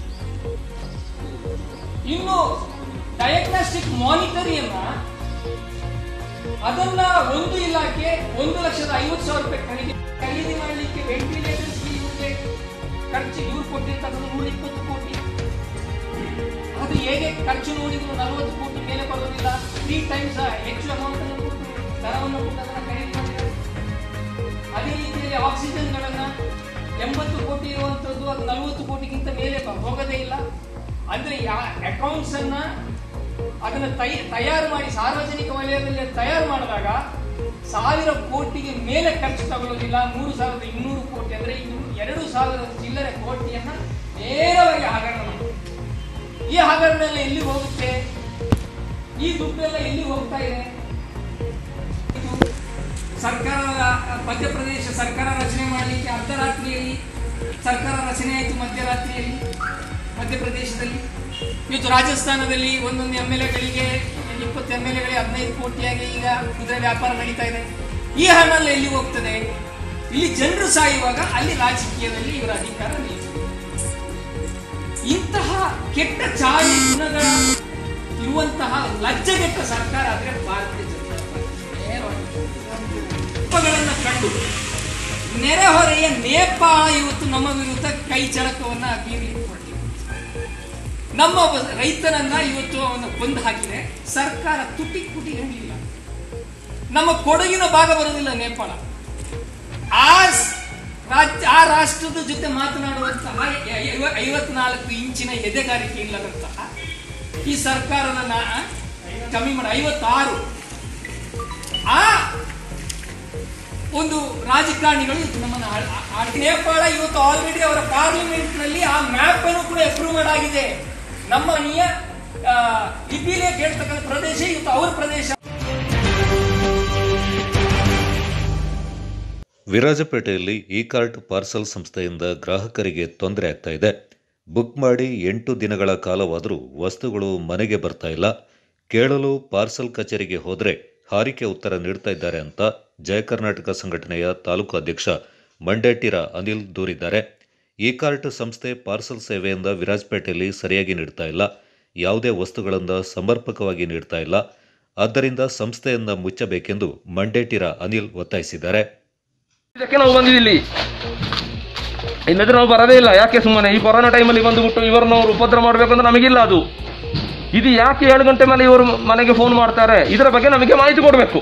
ಇನ್ನು ಡಯಾಗ್ನಾಸ್ಟಿಕ್ ಮಾನಿಟರಿಯನ್ನ ಅದನ್ನ ಒಂದು ಇಲಾಖೆ ಒಂದು ಲಕ್ಷದ ಐವತ್ತು ಸಾವಿರ ರೂಪಾಯಿ ಖರೀದಿ ಖರೀದಿ ಮಾಡಲಿಕ್ಕೆ ವೆಂಟಿಲೇಟರ್ಸ್ ಇವ್ರಿಗೆ ಖರ್ಚು ಇವ್ರು ಕೊಟ್ಟಿರ್ತಕ್ಕಂಥ ನೂರ ಇಪ್ಪತ್ತು ಕೋಟಿ ಅದು ಹೇಗೆ ಖರ್ಚು ನೋಡಿದ್ರು ನಲವತ್ತು ಕೋಟಿ ಮೇಲೆ ಬರೋದಿಲ್ಲ ತ್ರೀ ಟೈಮ್ಸ್ ಹೆಚ್ಚು ಅಮೌಂಟ್ ಅನ್ನು ಕೊಟ್ಟು ದರವನ್ನು ಕೊಟ್ಟು ಅದನ್ನ ಖರೀದಿ ಮಾಡಿದ್ದಾರೆ ಅದೇ ರೀತಿಯಲ್ಲಿ ಆಕ್ಸಿಜನ್ಗಳನ್ನ ಎಂಬತ್ತು ಕೋಟಿ ಇರುವಂತದ್ದು ಅದು ನಲವತ್ತು ಕೋಟಿಗಿಂತ ಮೇಲೆ ಬ- ಹೋಗೋದೇ ಇಲ್ಲ ಅಂದ್ರೆ ಅಕೌಂಟ್ಸ್ ಅನ್ನ ಅದನ್ನ ತೈ- ತಯಾರು ಮಾಡಿ ಸಾರ್ವಜನಿಕ ವಲಯದಲ್ಲಿ ಅದ್ ತಯಾರು ಮಾಡಿದಾಗ ಸಾವಿರ ಕೋಟಿಗೆ ಮೇಲೆ ಖರ್ಚು ತಗೊಳ್ಳೋದಿಲ್ಲ ಮೂರು ಸಾವಿರದ ಇನ್ನೂರು ಕೋಟಿ ಅಂದ್ರೆ ಇನ್ನು ಎರಡು ಸಾವಿರದ ಚಿಲ್ಲರೆ ಕೋಟಿಯನ್ನ ನೇರವಾಗಿ ಹಗರಣ ಮಾಡ್ತಾರೆ ಈ ಹಗರಣ ಎಲ್ಲ ಎಲ್ಲಿ ಹೋಗುತ್ತೆ ಈ ದುಡ್ಡೆಲ್ಲ ಎಲ್ಲಿ ಹೋಗ್ತಾ ಇದೆ ಇದು ಸರ್ಕಾರ ಮಧ್ಯಪ್ರದೇಶ ಸರ್ಕಾರ ರಚನೆ ಮಾಡಲಿಕ್ಕೆ ಅರ್ಧರಾತ್ರಿಯಲ್ಲಿ ಸರ್ಕಾರ ರಚನೆ ಆಯಿತು ಮಧ್ಯರಾತ್ರಿಯಲ್ಲಿ ಮಧ್ಯಪ್ರದೇಶದಲ್ಲಿ ಇವತ್ತು ರಾಜಸ್ಥಾನದಲ್ಲಿ ಒಂದೊಂದು ಎಮ್ ಎಲ್ ಎಗಳಿಗೆ ಇಪ್ಪತ್ತು ಎಮ್ ಎಲ್ ಎಗಳಿಗೆ ಹದಿನೈದು ಕೋಟಿಯಾಗಿ ಈಗ ಕುದುರೆ ವ್ಯಾಪಾರ ನಡೀತಾ ಇದೆ ಈ ಹಣ ಎಲ್ಲ ಎಲ್ಲಿ ಹೋಗ್ತದೆ ಇಲ್ಲಿ ಜನರು ಸಾಯುವಾಗ ಅಲ್ಲಿ ರಾಜಕೀಯದಲ್ಲಿ ಇವರ ಅಧಿಕಾರ ನಿಲ್ಲಿಸಿದೆ ಇಂತಹ ಕೆಟ್ಟ ಚಾಳಿ ಗುಣಗಳ ಇರುವಂತಹ ಲಜ್ಜೆಗೆಟ್ಟ ಸರ್ಕಾರ ಅಂದ್ರೆ ಭಾರತೀಯ ಜನತಾ ಪಾರ್ಟಿ ನೇರವಾಗಿ. ತಪ್ಪುಗಳನ್ನ ಕಂಡು ನೆರೆಹೊರೆಯ ನೇಪಾಳ ಇವತ್ತು ನಮ್ಮ ವಿರುದ್ಧ ಕೈ ಚಳಕವನ್ನ ಬೀರಲಿಕ್ಕೆ ಹೊರಟಿದೆ ನಮ್ಮ ಒಬ್ಬ ರೈತನನ್ನ ಇವತ್ತು ಅವನ್ನ ಕೊಂದು ಹಾಕಿದೆ ಸರ್ಕಾರ ತುಟಿ ಕುಟಿ ಹೇಳಿಲ್ಲ ನಮ್ಮ ಕೊಡಗಿನ ಭಾಗ ಬರುವುದಿಲ್ಲ ನೇಪಾಳ ಆ ಸ್- ರಾಜ್ಯ ಆ ರಾಷ್ಟ್ರದ ಜೊತೆ ಮಾತನಾಡುವಂತಹ ಐವ- ಐವತ್ನಾಲ್ಕು ಇಂಚಿನ ಎದೆಗಾರಿಕೆ ಇಲ್ಲದಂತಹ ಈ ಸರ್ಕಾರದ ನಾ- ಕಮ್ಮಿ ಮಾಡಿ ಐವತ್ತಾರು ಆ ಒಂದು ರಾಜಕಾರಣಿಗಳು ಇವತ್ತು ನಮ್ಮನ್ನ ಆಳ್- ಆ- ಆಳ್- ನೇಪಾಳ ಇವತ್ತು ಆಲ್ರೆಡಿ ಅವರ ಪಾರ್ಲಿಮೆಂಟ್ ನಲ್ಲಿ ಆ ಮ್ಯಾಪ್ ಅನ್ನು ಕೂಡ ಅಪ್ರೂವ್ ಮಾಡಾಗಿದೆ ನಮ್ಮ ನಿಯ ಲಿಪಿಲೇ ಕೇಳ್ತಕ್ಕಂಥ ಪ್ರದೇಶ ಇವತ್ತು ಅವರ ಪ್ರದೇಶ ವಿರಾಜಪೇಟೆಯಲ್ಲಿ ಇ ಕಾರ್ಟ್ ಪಾರ್ಸಲ್ ಸಂಸ್ಥೆಯಿಂದ ಗ್ರಾಹಕರಿಗೆ ತೊಂದರೆ ಆಗ್ತಾ ಇದೆ ಬುಕ್ ಮಾಡಿ ಎಂಟು ದಿನಗಳ ಕಾಲವಾದರೂ ವಸ್ತುಗಳು ಮನೆಗೆ ಬರ್ತಾ ಇಲ್ಲ ಕೇಳಲು ಪಾರ್ಸಲ್ ಕಚೇರಿಗೆ ಹೋದರೆ ಹಾರಿಕೆ ಉತ್ತರ ನೀಡ್ತಾ ಇದ್ದಾರೆ ಅಂತ ಜಯ ಕರ್ನಾಟಕ ಸಂಘಟನೆಯ ತಾಲೂಕು ಅಧ್ಯಕ್ಷ ಮಂಡ್ಯಟಿರ ಅನಿಲ್ ದೂರಿದ್ದಾರೆ ಇ ಕಾರ್ಟ್ ಸಂಸ್ಥೆ ಪಾರ್ಸಲ್ ಸೇವೆಯಿಂದ ವಿರಾಜಪೇಟೆಯಲ್ಲಿ ಸರಿಯಾಗಿ ನೀಡ್ತಾ ಇಲ್ಲ ಯಾವುದೇ ವಸ್ತುಗಳನ್ನು ಸಮರ್ಪಕವಾಗಿ ನೀಡ್ತಾ ಇಲ್ಲ ಆದ್ದರಿಂದ ಸಂಸ್ಥೆಯನ್ನ ಮುಚ್ಚಬೇಕೆಂದು ಮಂಡ್ಯಟಿರ ಅನಿಲ್ ಒತ್ತಾಯಿಸಿದ್ದಾರೆ ಇದಕ್ಕೆ ನಾವು ಬಂದಿದ್ದಿಲ್ಲಿ ಇಲ್ಲದ್ರೆ ನಾವು ಬರೋದೇ ಇಲ್ಲ ಯಾಕೆ ಸುಮ್ಮನೆ ಈ ಕೊರೋನಾ ಟೈಮಲ್ಲಿ ಬಂದುಬಿಟ್ಟು ಇವರನ್ನ ಅವರು ಉಪದ್ರ ಮಾಡಬೇಕು ಅಂತ ನಮಗಿಲ್ಲ ಅದು ಇದು ಯಾಕೆ ಏಳು ಗಂಟೆ ಮೇಲೆ ಇವರು ಮನೆಗೆ ಫೋನ್ ಮಾಡ್ತಾರೆ ಇದರ ಬಗ್ಗೆ ನಮಗೆ ಮಾಹಿತಿ ಕೊಡಬೇಕು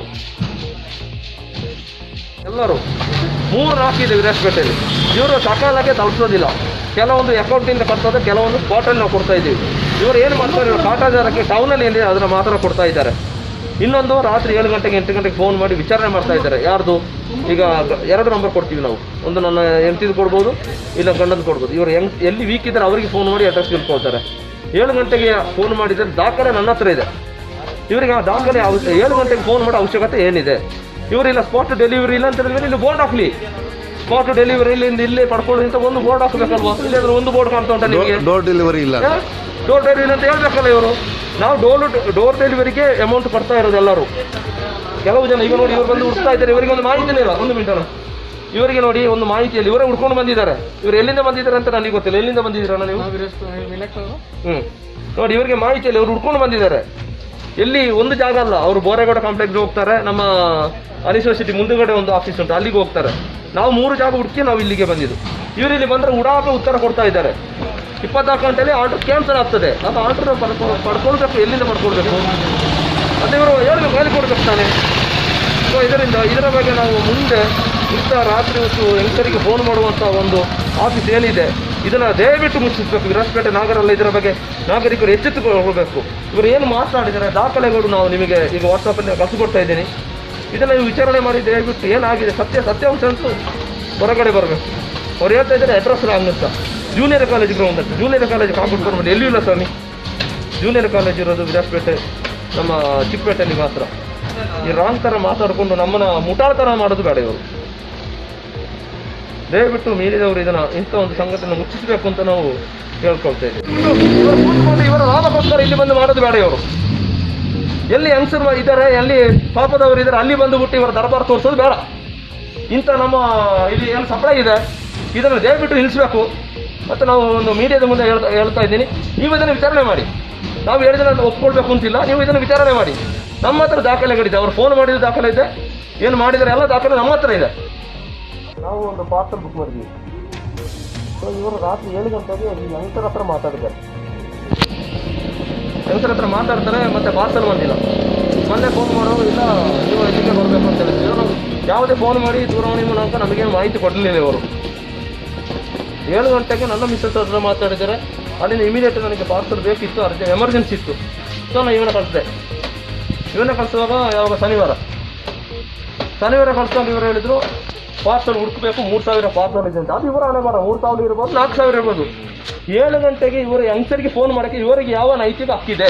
ಎಲ್ಲರೂ ಮೂರು ನಾಲ್ಕು ಇದೆ ವಿರಾಜಪೇಟೆಯಲ್ಲಿ ಇವರು ಸಕಾಲಕ್ಕೆ ತಲುಪಿಸೋದಿಲ್ಲ ಕೆಲವೊಂದು ಅಕೌಂಟಿಂದ ಕಟ್ತದೆ ಕೆಲವೊಂದು ಸ್ಪಾಟಲ್ಲಿ ನಾವು ಕೊಡ್ತಾ ಇದ್ದೀವಿ ಇವರು ಏನು ಮಾಡ್ತಾರೆ ಇವರು ಕಾಟಾಚಾರಕ್ಕೆ ಟೌನಲ್ಲಿ ಏನಿದೆ ಅದನ್ನು ಮಾತ್ರ ಕೊಡ್ತಾ ಇದ್ದಾರೆ ಇನ್ನೊಂದು ರಾತ್ರಿ ಏಳು ಗಂಟೆಗೆ ಎಂಟು ಗಂಟೆಗೆ ಫೋನ್ ಮಾಡಿ ವಿಚಾರಣೆ ಮಾಡ್ತಾ ಇದ್ದಾರೆ ಯಾರ್ದು ಈಗ ಎರಡು ನಂಬರ್ ಕೊಡ್ತೀವಿ ನಾವು ಒಂದು ನನ್ನ ಹೆಂಡತಿದು ಕೊಡ್ಬೋದು ಇಲ್ಲ ಗಂಡಂದು ಕೊಡ್ಬೋದು ಇವರು ಹೆಂಗ್ ಎಲ್ಲಿ ವೀಕ್ ಇದ್ದಾರೆ ಅವರಿಗೆ ಫೋನ್ ಮಾಡಿ ಅಡ್ರೆಸ್ ತಿಳ್ಕೊಳ್ತಾರೆ ಏಳು ಗಂಟೆಗೆ ಫೋನ್ ಮಾಡಿದರೆ ದಾಖಲೆ ನನ್ನ ಹತ್ರ ಇದೆ ಇವರಿಗೆ ಆ ದಾಖಲೆ ಅವಶ್ಯ ಏಳು ಗಂಟೆಗೆ ಫೋನ್ ಮಾಡೋ ಅವಶ್ಯಕತೆ ಏನಿದೆ ಇವರಿಲ್ಲ ಸ್ಪಾಟ್ ಡೆಲಿವರಿ ಇಲ್ಲ ಅಂತ ಹೇಳಿದ್ರೆ ಇಲ್ಲಿ ಬೋರ್ಡ್ ಹಾಕ್ಲಿ ಸ್ಪಾಟ್ ಡೆಲಿವರಿ ಇಲ್ಲಿಂದ ಇಲ್ಲೇ ಪಡ್ಕೊಳ್ಳಿ ಅಂತ ಒಂದು ಬೋರ್ಡ್ ಹಾಕಬೇಕಲ್ವಾ ಇಲ್ಲಾಂದ್ರೆ ಒಂದು ಬೋರ್ಡ್ ಕಾಣ್ತಾ ಉಂಟಾ ನಿಮಗೆ ಡೋರ್ ಡೆಲಿವರಿ ಇಲ್ಲ ಡೋರ್ ಡೆಲಿವರಿ ಅಂತ ಹೇಳ್ಬೇಕಲ್ಲ ಇವರು ನಾವು ಡೋರ್ ಡೋರ್ ಡೆಲಿವರಿಗೆ ಅಮೌಂಟ್ ಕೊಡ್ತಾ ಇರೋದು ಎಲ್ಲರೂ ಕೆಲವು ಜನ ಈಗ ನೋಡಿ ಇವರು ಬಂದು ಹುಡ್ತಾ ಇದ್ದಾರೆ ಇವರಿಗೆ ಒಂದು ಮಾಹಿತಿನೇ ಇಲ್ಲ ಒಂದು ಮಿನಿಟ್ ಇವರಿಗೆ ನೋಡಿ ಒಂದು ಮಾಹಿತಿಯಲ್ಲಿ ಇವರೇ ಹುಡ್ಕೊಂಡು ಬಂದಿದ್ದಾರೆ ಇವರು ಎಲ್ಲಿಂದ ಬಂದಿದ್ದಾರೆ ಅಂತ ನನಗೆ ಗೊತ್ತಿಲ್ಲ ಎಲ್ಲಿಂದ ಬಂದಿದ್ದೀರಾ ನೀವು ಹ್ಮ್ ನೋಡಿ ಇವರಿಗೆ ಮಾಹಿತಿಯಲ್ಲಿ ಇವರು ಹುಡ್ಕೊಂಡು ಬಂದಿದ್ದಾರೆ ಎಲ್ಲಿ ಒಂದು ಜಾಗ ಅಲ್ಲ ಅವರು ಬೋರೇಗೌಡ ಕಾಂಪ್ಲೆಕ್ಸ್ ಹೋಗ್ತಾರೆ ನಮ್ಮ ಅನಿಸೋಸಿಟಿ ಮುಂದುಗಡೆ ಒಂದು ಆಫೀಸ್ ಉಂಟು ಅಲ್ಲಿಗೆ ಹೋಗ್ತಾರೆ ನಾವು ಮೂರು ಜಾಗ ಹುಡುಕಿ ನಾವು ಇಲ್ಲಿಗೆ ಬಂದಿದ್ದು ಇವರು ಇಲ್ಲಿ ಬಂದ್ರೆ ಉಡಾಪೆ ಉತ್ತರ ಕೊಡ್ತಾ ಇದ್ದಾರೆ ಇಪ್ಪತ್ನಾಲ್ಕು ಗಂಟೆಯಲ್ಲಿ ಆರ್ಡರ್ ಕ್ಯಾನ್ಸಲ್ ಆಗ್ತದೆ ಅದು ಆರ್ಡರ್ ಪಡ್ಕೊಳ್ಬೇಕು ಎಲ್ಲಿಂದ ಪಡ್ಕೊಳ್ಬೇಕು ಅದು ಇವರು ಹೇಳ್ಬೇಕು ಹೇಳಿ ಕೊಡ್ಬೇಕು ತಾನೆ ಸೊ ಇದರಿಂದ ಇದರ ಬಗ್ಗೆ ನಾವು ಮುಂದೆ ಇಂಥ ರಾತ್ರಿ ಹೊತ್ತು ಹೆಂಗಸರಿಗೆ ಫೋನ್ ಮಾಡುವಂಥ ಒಂದು ಆಫೀಸ್ ಏನಿದೆ ಇದನ್ನು ದಯವಿಟ್ಟು ಮುಚ್ಚಿಸಬೇಕು ವಿರಾಜಪೇಟೆ ನಾಗರಲ್ಲಿ ಇದರ ಬಗ್ಗೆ ನಾಗರಿಕರು ಎಚ್ಚೆತ್ತುಕೊಳ್ಬೇಕು ಇವರು ಏನು ಮಾತನಾಡಿದ್ದಾರೆ ದಾಖಲೆಗಳು ನಾವು ನಿಮಗೆ ಈಗ ವಾಟ್ಸಪ್ಪಲ್ಲಿ ಕಳಿಸ್ಕೊಡ್ತಾ ಇದ್ದೀನಿ ಇದನ್ನು ನೀವು ವಿಚಾರಣೆ ಮಾಡಿ ದಯವಿಟ್ಟು ಏನಾಗಿದೆ ಸತ್ಯ ಸತ್ಯಾಂಶ ಅಂತೂ ಹೊರಗಡೆ ಬರಬೇಕು ಅವ್ರು ಹೇಳ್ತಾ ಇದ್ದಾರೆ ಅಡ್ರೆಸ್ ರಾಂಗ್ ಅಂತ ಜೂನಿಯರ್ ಕಾಲೇಜ್ ಗ್ರೌಂಡ್ ಅಂತ ಜೂನಿಯರ್ ಕಾಲೇಜ್ ಕಾಂಪೌಂಡ್ ಮಾಡಿ ಎಲ್ಲಿಯೂ ಇಲ್ಲ ಸ್ವಾಮಿ ಜೂನಿಯರ್ ಕಾಲೇಜ್ ಇರೋದು ವಿರಾಜಪೇಟೆ ನಮ್ಮ ಚಿಕ್ಕಪೇಟೆಯಲ್ಲಿ ಮಾತ್ರ ಈ ರಾಂಗ್ ಥರ ಮಾತಾಡಿಕೊಂಡು ನಮ್ಮನ್ನ ಮುಟಾಳ್ತನ ಮಾಡೋದು ಬೇಡ ಇವರು ದಯವಿಟ್ಟು ಮೀರಿದವರು ಇದನ್ನ ಇಂಥ ಒಂದು ಸಂಘಟನೆ ಮುಚ್ಚಿಸಬೇಕು ಅಂತ ನಾವು ಕೇಳ್ಕೊಳ್ತಾ ಇದ್ದೀವಿ ಇವರು ಕೂತ್ಕೊಂಡು ಇವರ ಲಾಭಕ್ಕೋಸ್ಕರ ಇಲ್ಲಿ ಬಂದು ಮಾಡೋದು ಬೇಡ ಇವರು ಎಲ್ಲಿ ಯಂಗ್ಸರ್ ಇದ್ದಾರೆ ಎಲ್ಲಿ ಪಾಪದವರು ಇದ್ದಾರೆ ಅಲ್ಲಿ ಬಂದು ಬಿಟ್ಟು ಇವರ ದರ್ಬಾರ್ ತೋರಿಸೋದು ಬೇಡ ಇಂಥ ನಮ್ಮ ಇಲ್ಲಿ ಏನು ಸಪ್ಲೈ ಇದೆ ಇದನ್ನು ದಯವಿಟ್ಟು ನಿಲ್ಲಿಸಬೇಕು ಮತ್ತು ನಾವು ಒಂದು ಮೀಡಿಯಾದ ಮುಂದೆ ಹೇಳ್ತಾ ಹೇಳ್ತಾ ಇದ್ದೀನಿ ನೀವು ಇದನ್ನು ವಿಚಾರಣೆ ಮಾಡಿ ನಾವು ಹೇಳಿದ್ರೆ ಒಪ್ಕೊಳ್ಬೇಕು ಅಂತಿಲ್ಲ ನೀವು ಇದನ್ನು ವಿಚಾರಣೆ ಮಾಡಿ ನಮ್ಮ ಹತ್ರ ದಾಖಲೆಗಳಿದೆ ಅವ್ರು ಫೋನ್ ಮಾಡಿದ ದಾಖಲೆ ಇದೆ ಏನು ಮಾಡಿದರೆ ಎಲ್ಲ ದಾಖಲೆ ನಮ್ಮ ಹತ್ರ ಇದೆ ನಾವು ಒಂದು ಪಾರ್ಸಲ್ ಬುಕ್ ಮಾಡಿದ್ವಿ ಸೊ ಇವರು ರಾತ್ರಿ ಏಳು ಗಂಟೆಗೆ ಈ ಯಂಗ್ಸರ್ ಹತ್ರ ಮಾತಾಡಿದ್ದಾರೆ ಯಂಗ್ಸರ್ ಹತ್ರ ಮಾತಾಡ್ತಾರೆ ಮತ್ತೆ ಪಾರ್ಸಲ್ ಬಂದಿಲ್ಲ ಮೊನ್ನೆ ಫೋನ್ ಮಾಡೋರು ಇಲ್ಲ ನೀವು ಇಲ್ಲಿಗೆ ಬರಬೇಕು ಅಂತ ಹೇಳಿದ್ರು ಇವರು ಯಾವುದೇ ಫೋನ್ ಮಾಡಿ ದೂರವಾಣಿ ಮೂಲಕ ನಮಗೇನು ಮಾಹಿತಿ ಕೊಡಲಿಲ್ಲ ಇವರು ಏಳು ಗಂಟೆಗೆ ನನ್ನ ಮಿಸ್ಸಸ್ ಹತ್ರ ಮಾತಾಡಿದ್ದಾರೆ ಅಲ್ಲಿಂದ ಇಮಿಡಿಯೇಟ್ ನನಗೆ ಪಾರ್ಸಲ್ ಬೇಕಿತ್ತು ಅರ್ಜೆಂಟ್ ಎಮರ್ಜೆನ್ಸಿ ಇತ್ತು ಸೊ ನಾನು ಇವನ ಕಳಿಸಿದೆ ಇವನ್ನ ಕಳಿಸುವಾಗ ಯಾವಾಗ ಶನಿವಾರ ಶನಿವಾರ ಕಳ್ಸ್ಕೊಂಡು ಇವರು ಹೇಳಿದ್ರು ಪಾರ್ಸಲ್ ಹುಡುಕಬೇಕು ಮೂರು ಸಾವಿರ ಪಾರ್ಸಲ್ ಇದೆ ಅಂತ ಅದು ಇವರ ಹಣೆ ಬರ ಮೂರು ಸಾವಿರ ಇರ್ಬೋದು ನಾಲ್ಕು ಸಾವಿರ ಇರ್ಬೋದು ಏಳು ಗಂಟೆಗೆ ಇವರು ಯಂಗ್ಸರ್ಗೆ ಫೋನ್ ಮಾಡೋಕ್ಕೆ ಇವರಿಗೆ ಯಾವ ನೈತಿಕ ಹಕ್ಕಿದೆ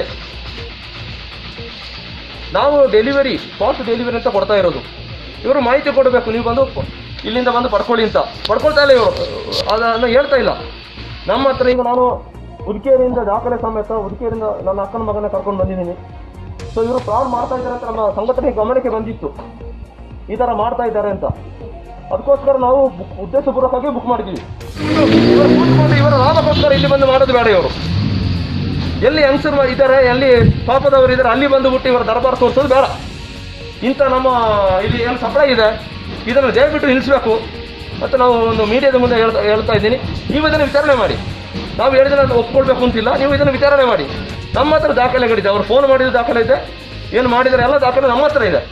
ನಾವು ಡೆಲಿವರಿ ಫಾಸ್ಟ್ ಡೆಲಿವರಿ ಅಂತ ಕೊಡ್ತಾ ಇರೋದು ಇವರು ಮಾಹಿತಿ ಕೊಡಬೇಕು ನೀವು ಬಂದು ಇಲ್ಲಿಂದ ಬಂದು ಪಡ್ಕೊಳ್ಳಿ ಅಂತ ಪಡ್ಕೊಳ್ತಾ ಇಲ್ಲ ಇವರು ಅದನ್ನು ಹೇಳ್ತಾ ಇಲ್ಲ ನಮ್ಮ ಹತ್ರ ಈಗ ನಾನು ಉದ್ಕೇರಿಯಿಂದ ದಾಖಲೆ ಸಮೇತ ಉದ್ಕೇರಿಯಿಂದ ನನ್ನ ಅಕ್ಕನ ಮಗನ ಕರ್ಕೊಂಡು ಬಂದಿದ್ದೀನಿ ಸೊ ಇವರು ಫ್ರಾಡ್ ಮಾಡ್ತಾ ಇದ್ದಾರೆ ಅಂತ ನಮ್ಮ ಸಂಘಟನೆ ಗಮನಕ್ಕೆ ಬಂದಿತ್ತು ಈ ಥರ ಮಾಡ್ತಾ ಇದ್ದಾರೆ ಅಂತ ಅದಕ್ಕೋಸ್ಕರ ನಾವು ಬುಕ್- ಉದ್ದೇಶಪೂರ್ವಕವಾಗಿ ಬುಕ್ ಮಾಡಿದ್ದೀವಿ ಇವರು ಕೂತ್ಕೊಂಡು ಇವರ ಲಾಭಕ್ಕೋಸ್ಕರ ಇಲ್ಲಿ ಬಂದು ಮಾಡೋದು ಬೇಡ ಇವರು ಎಲ್ಲಿ ಯಂಗ್ಸರ್ ಇದ್ದಾರೆ ಎಲ್ಲಿ ಪಾಪದವರು ಇದ್ದಾರೆ ಅಲ್ಲಿ ಬಂದು ಬಿಟ್ಟು ಇವರ ದರ್ಬಾರ್ ತೋರಿಸೋದು ಬೇಡ ಇಂಥ ನಮ್ಮ ಇಲ್ಲಿ ಏನು ಸಪ್ಲೈ ಇದೆ ಇದನ್ನು ದಯವಿಟ್ಟು ನಿಲ್ಲಿಸಬೇಕು ಮತ್ತು ನಾವು ಒಂದು ಮೀಡಿಯಾದ ಮುಂದೆ ಹೇಳ್ತಾ ಹೇಳ್ತಾ ಇದ್ದೀನಿ ನೀವು ಇದನ್ನು ವಿಚಾರಣೆ ಮಾಡಿ ನಾವು ಹೇಳಿದ್ರೆ ಒಪ್ಕೊಳ್ಬೇಕು ಅಂತಿಲ್ಲ ನೀವು ಇದನ್ನು ವಿಚಾರಣೆ ಮಾಡಿ ನಮ್ಮ ಹತ್ರ ದಾಖಲೆಗಳಿದೆ ಅವ್ರು ಫೋನ್ ಮಾಡಿದ ದಾಖಲೆ ಇದೆ ಏನು ಮಾಡಿದರೆ ಎಲ್ಲ ದಾಖಲೆ ನಮ್ಮ ಹತ್ರ ಇದೆ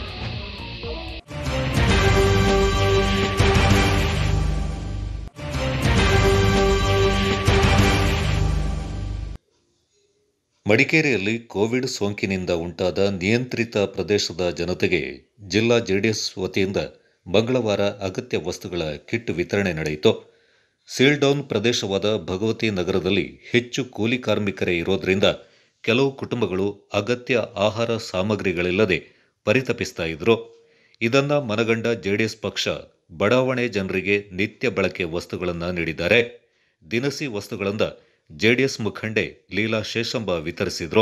ಮಡಿಕೇರಿಯಲ್ಲಿ ಕೋವಿಡ್ ಸೋಂಕಿನಿಂದ ಉಂಟಾದ ನಿಯಂತ್ರಿತ ಪ್ರದೇಶದ ಜನತೆಗೆ ಜಿಲ್ಲಾ ಜೆಡಿಎಸ್ ವತಿಯಿಂದ ಮಂಗಳವಾರ ಅಗತ್ಯ ವಸ್ತುಗಳ ಕಿಟ್ ವಿತರಣೆ ನಡೆಯಿತು ಸೀಲ್ಡೌನ್ ಪ್ರದೇಶವಾದ ಭಗವತಿ ನಗರದಲ್ಲಿ ಹೆಚ್ಚು ಕೂಲಿ ಕಾರ್ಮಿಕರೇ ಇರೋದ್ರಿಂದ ಕೆಲವು ಕುಟುಂಬಗಳು ಅಗತ್ಯ ಆಹಾರ ಸಾಮಗ್ರಿಗಳಿಲ್ಲದೆ ಪರಿತಪಿಸ್ತಾ ಇದ್ರು ಇದನ್ನ ಮನಗಂಡ ಜೆಡಿಎಸ್ ಪಕ್ಷ ಬಡಾವಣೆ ಜನರಿಗೆ ನಿತ್ಯ ಬಳಕೆ ವಸ್ತುಗಳನ್ನು ನೀಡಿದ್ದಾರೆ ದಿನಸಿ ವಸ್ತುಗಳಿಂದ ಜೆಡಿಎಸ್ ಮುಖಂಡೆ ಲೀಲಾ ಶೇಷಂಬ ವಿತರಿಸಿದ್ರು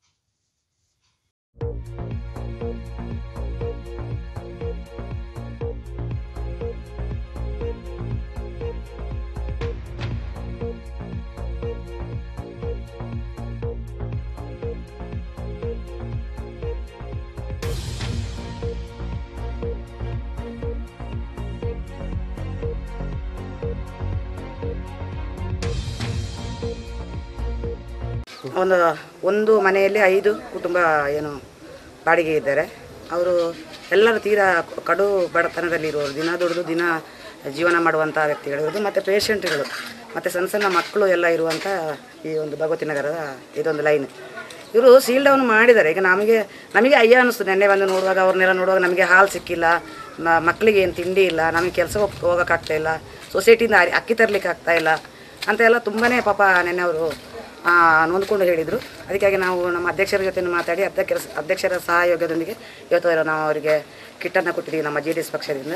ಒಂದು ಒಂದು ಮನೆಯಲ್ಲಿ ಐದು ಕುಟುಂಬ ಏನು ಬಾಡಿಗೆ ಇದ್ದಾರೆ ಅವರು ಎಲ್ಲರೂ ತೀರಾ ಕಡು ಬಡತನದಲ್ಲಿರುವವರು ದಿನ ದುಡಿದು ದಿನ ಜೀವನ ಮಾಡುವಂಥ ವ್ಯಕ್ತಿಗಳಿರೋದು ಮತ್ತು ಪೇಷಂಟ್ಗಳು ಮತ್ತು ಸಣ್ಣ ಸಣ್ಣ ಮಕ್ಕಳು ಎಲ್ಲ ಇರುವಂಥ ಈ ಒಂದು ಭಗವತಿ ನಗರದ ಇದೊಂದು ಲೈನ್ ಇವರು ಸೀಲ್ ಡೌನ್ ಮಾಡಿದ್ದಾರೆ ಈಗ ನಮಗೆ ನಮಗೆ ಅಯ್ಯ ಅನ್ನಿಸ್ತು ನೆನ್ನೆ ಬಂದು ನೋಡುವಾಗ ಅವ್ರನ್ನೆಲ್ಲ ನೋಡುವಾಗ ನಮಗೆ ಹಾಲು ಸಿಕ್ಕಿಲ್ಲ ಮ- ಮಕ್ಕಳಿಗೆ ಏನು ತಿಂಡಿ ಇಲ್ಲ ನಮಗೆ ಕೆಲಸ ಹೋಗೋಕ್ಕಾಗ್ತಾ ಇಲ್ಲ ಸೊಸೈಟಿಯಿಂದ ಅರಿ- ಅಕ್ಕಿ ತರಲಿಕ್ಕೆ ಆಗ್ತಾ ಇಲ್ಲ ಅಂತ ಎಲ್ಲ ತುಂಬಾ ಪಾಪ ನೆನ್ನೆ ಅವರು ನೊಂದ್ಕೊಂಡು ಹೇಳಿದರು ಅದಕ್ಕಾಗಿ ನಾವು ನಮ್ಮ ಅಧ್ಯಕ್ಷರ ಜೊತೆ ಮಾತಾಡಿ ಅಧ್ಯಕ್ಷರ ಅಧ್ಯಕ್ಷರ ಸಹಯೋಗದೊಂದಿಗೆ ಇವತ್ತು ನಾವು ಅವರಿಗೆ ಕಿಟ್ಟನ್ನು ಕೊಟ್ಟಿದ್ದೀವಿ ನಮ್ಮ ಜೆ ಡಿ ಎಸ್ ಪಕ್ಷದಿಂದ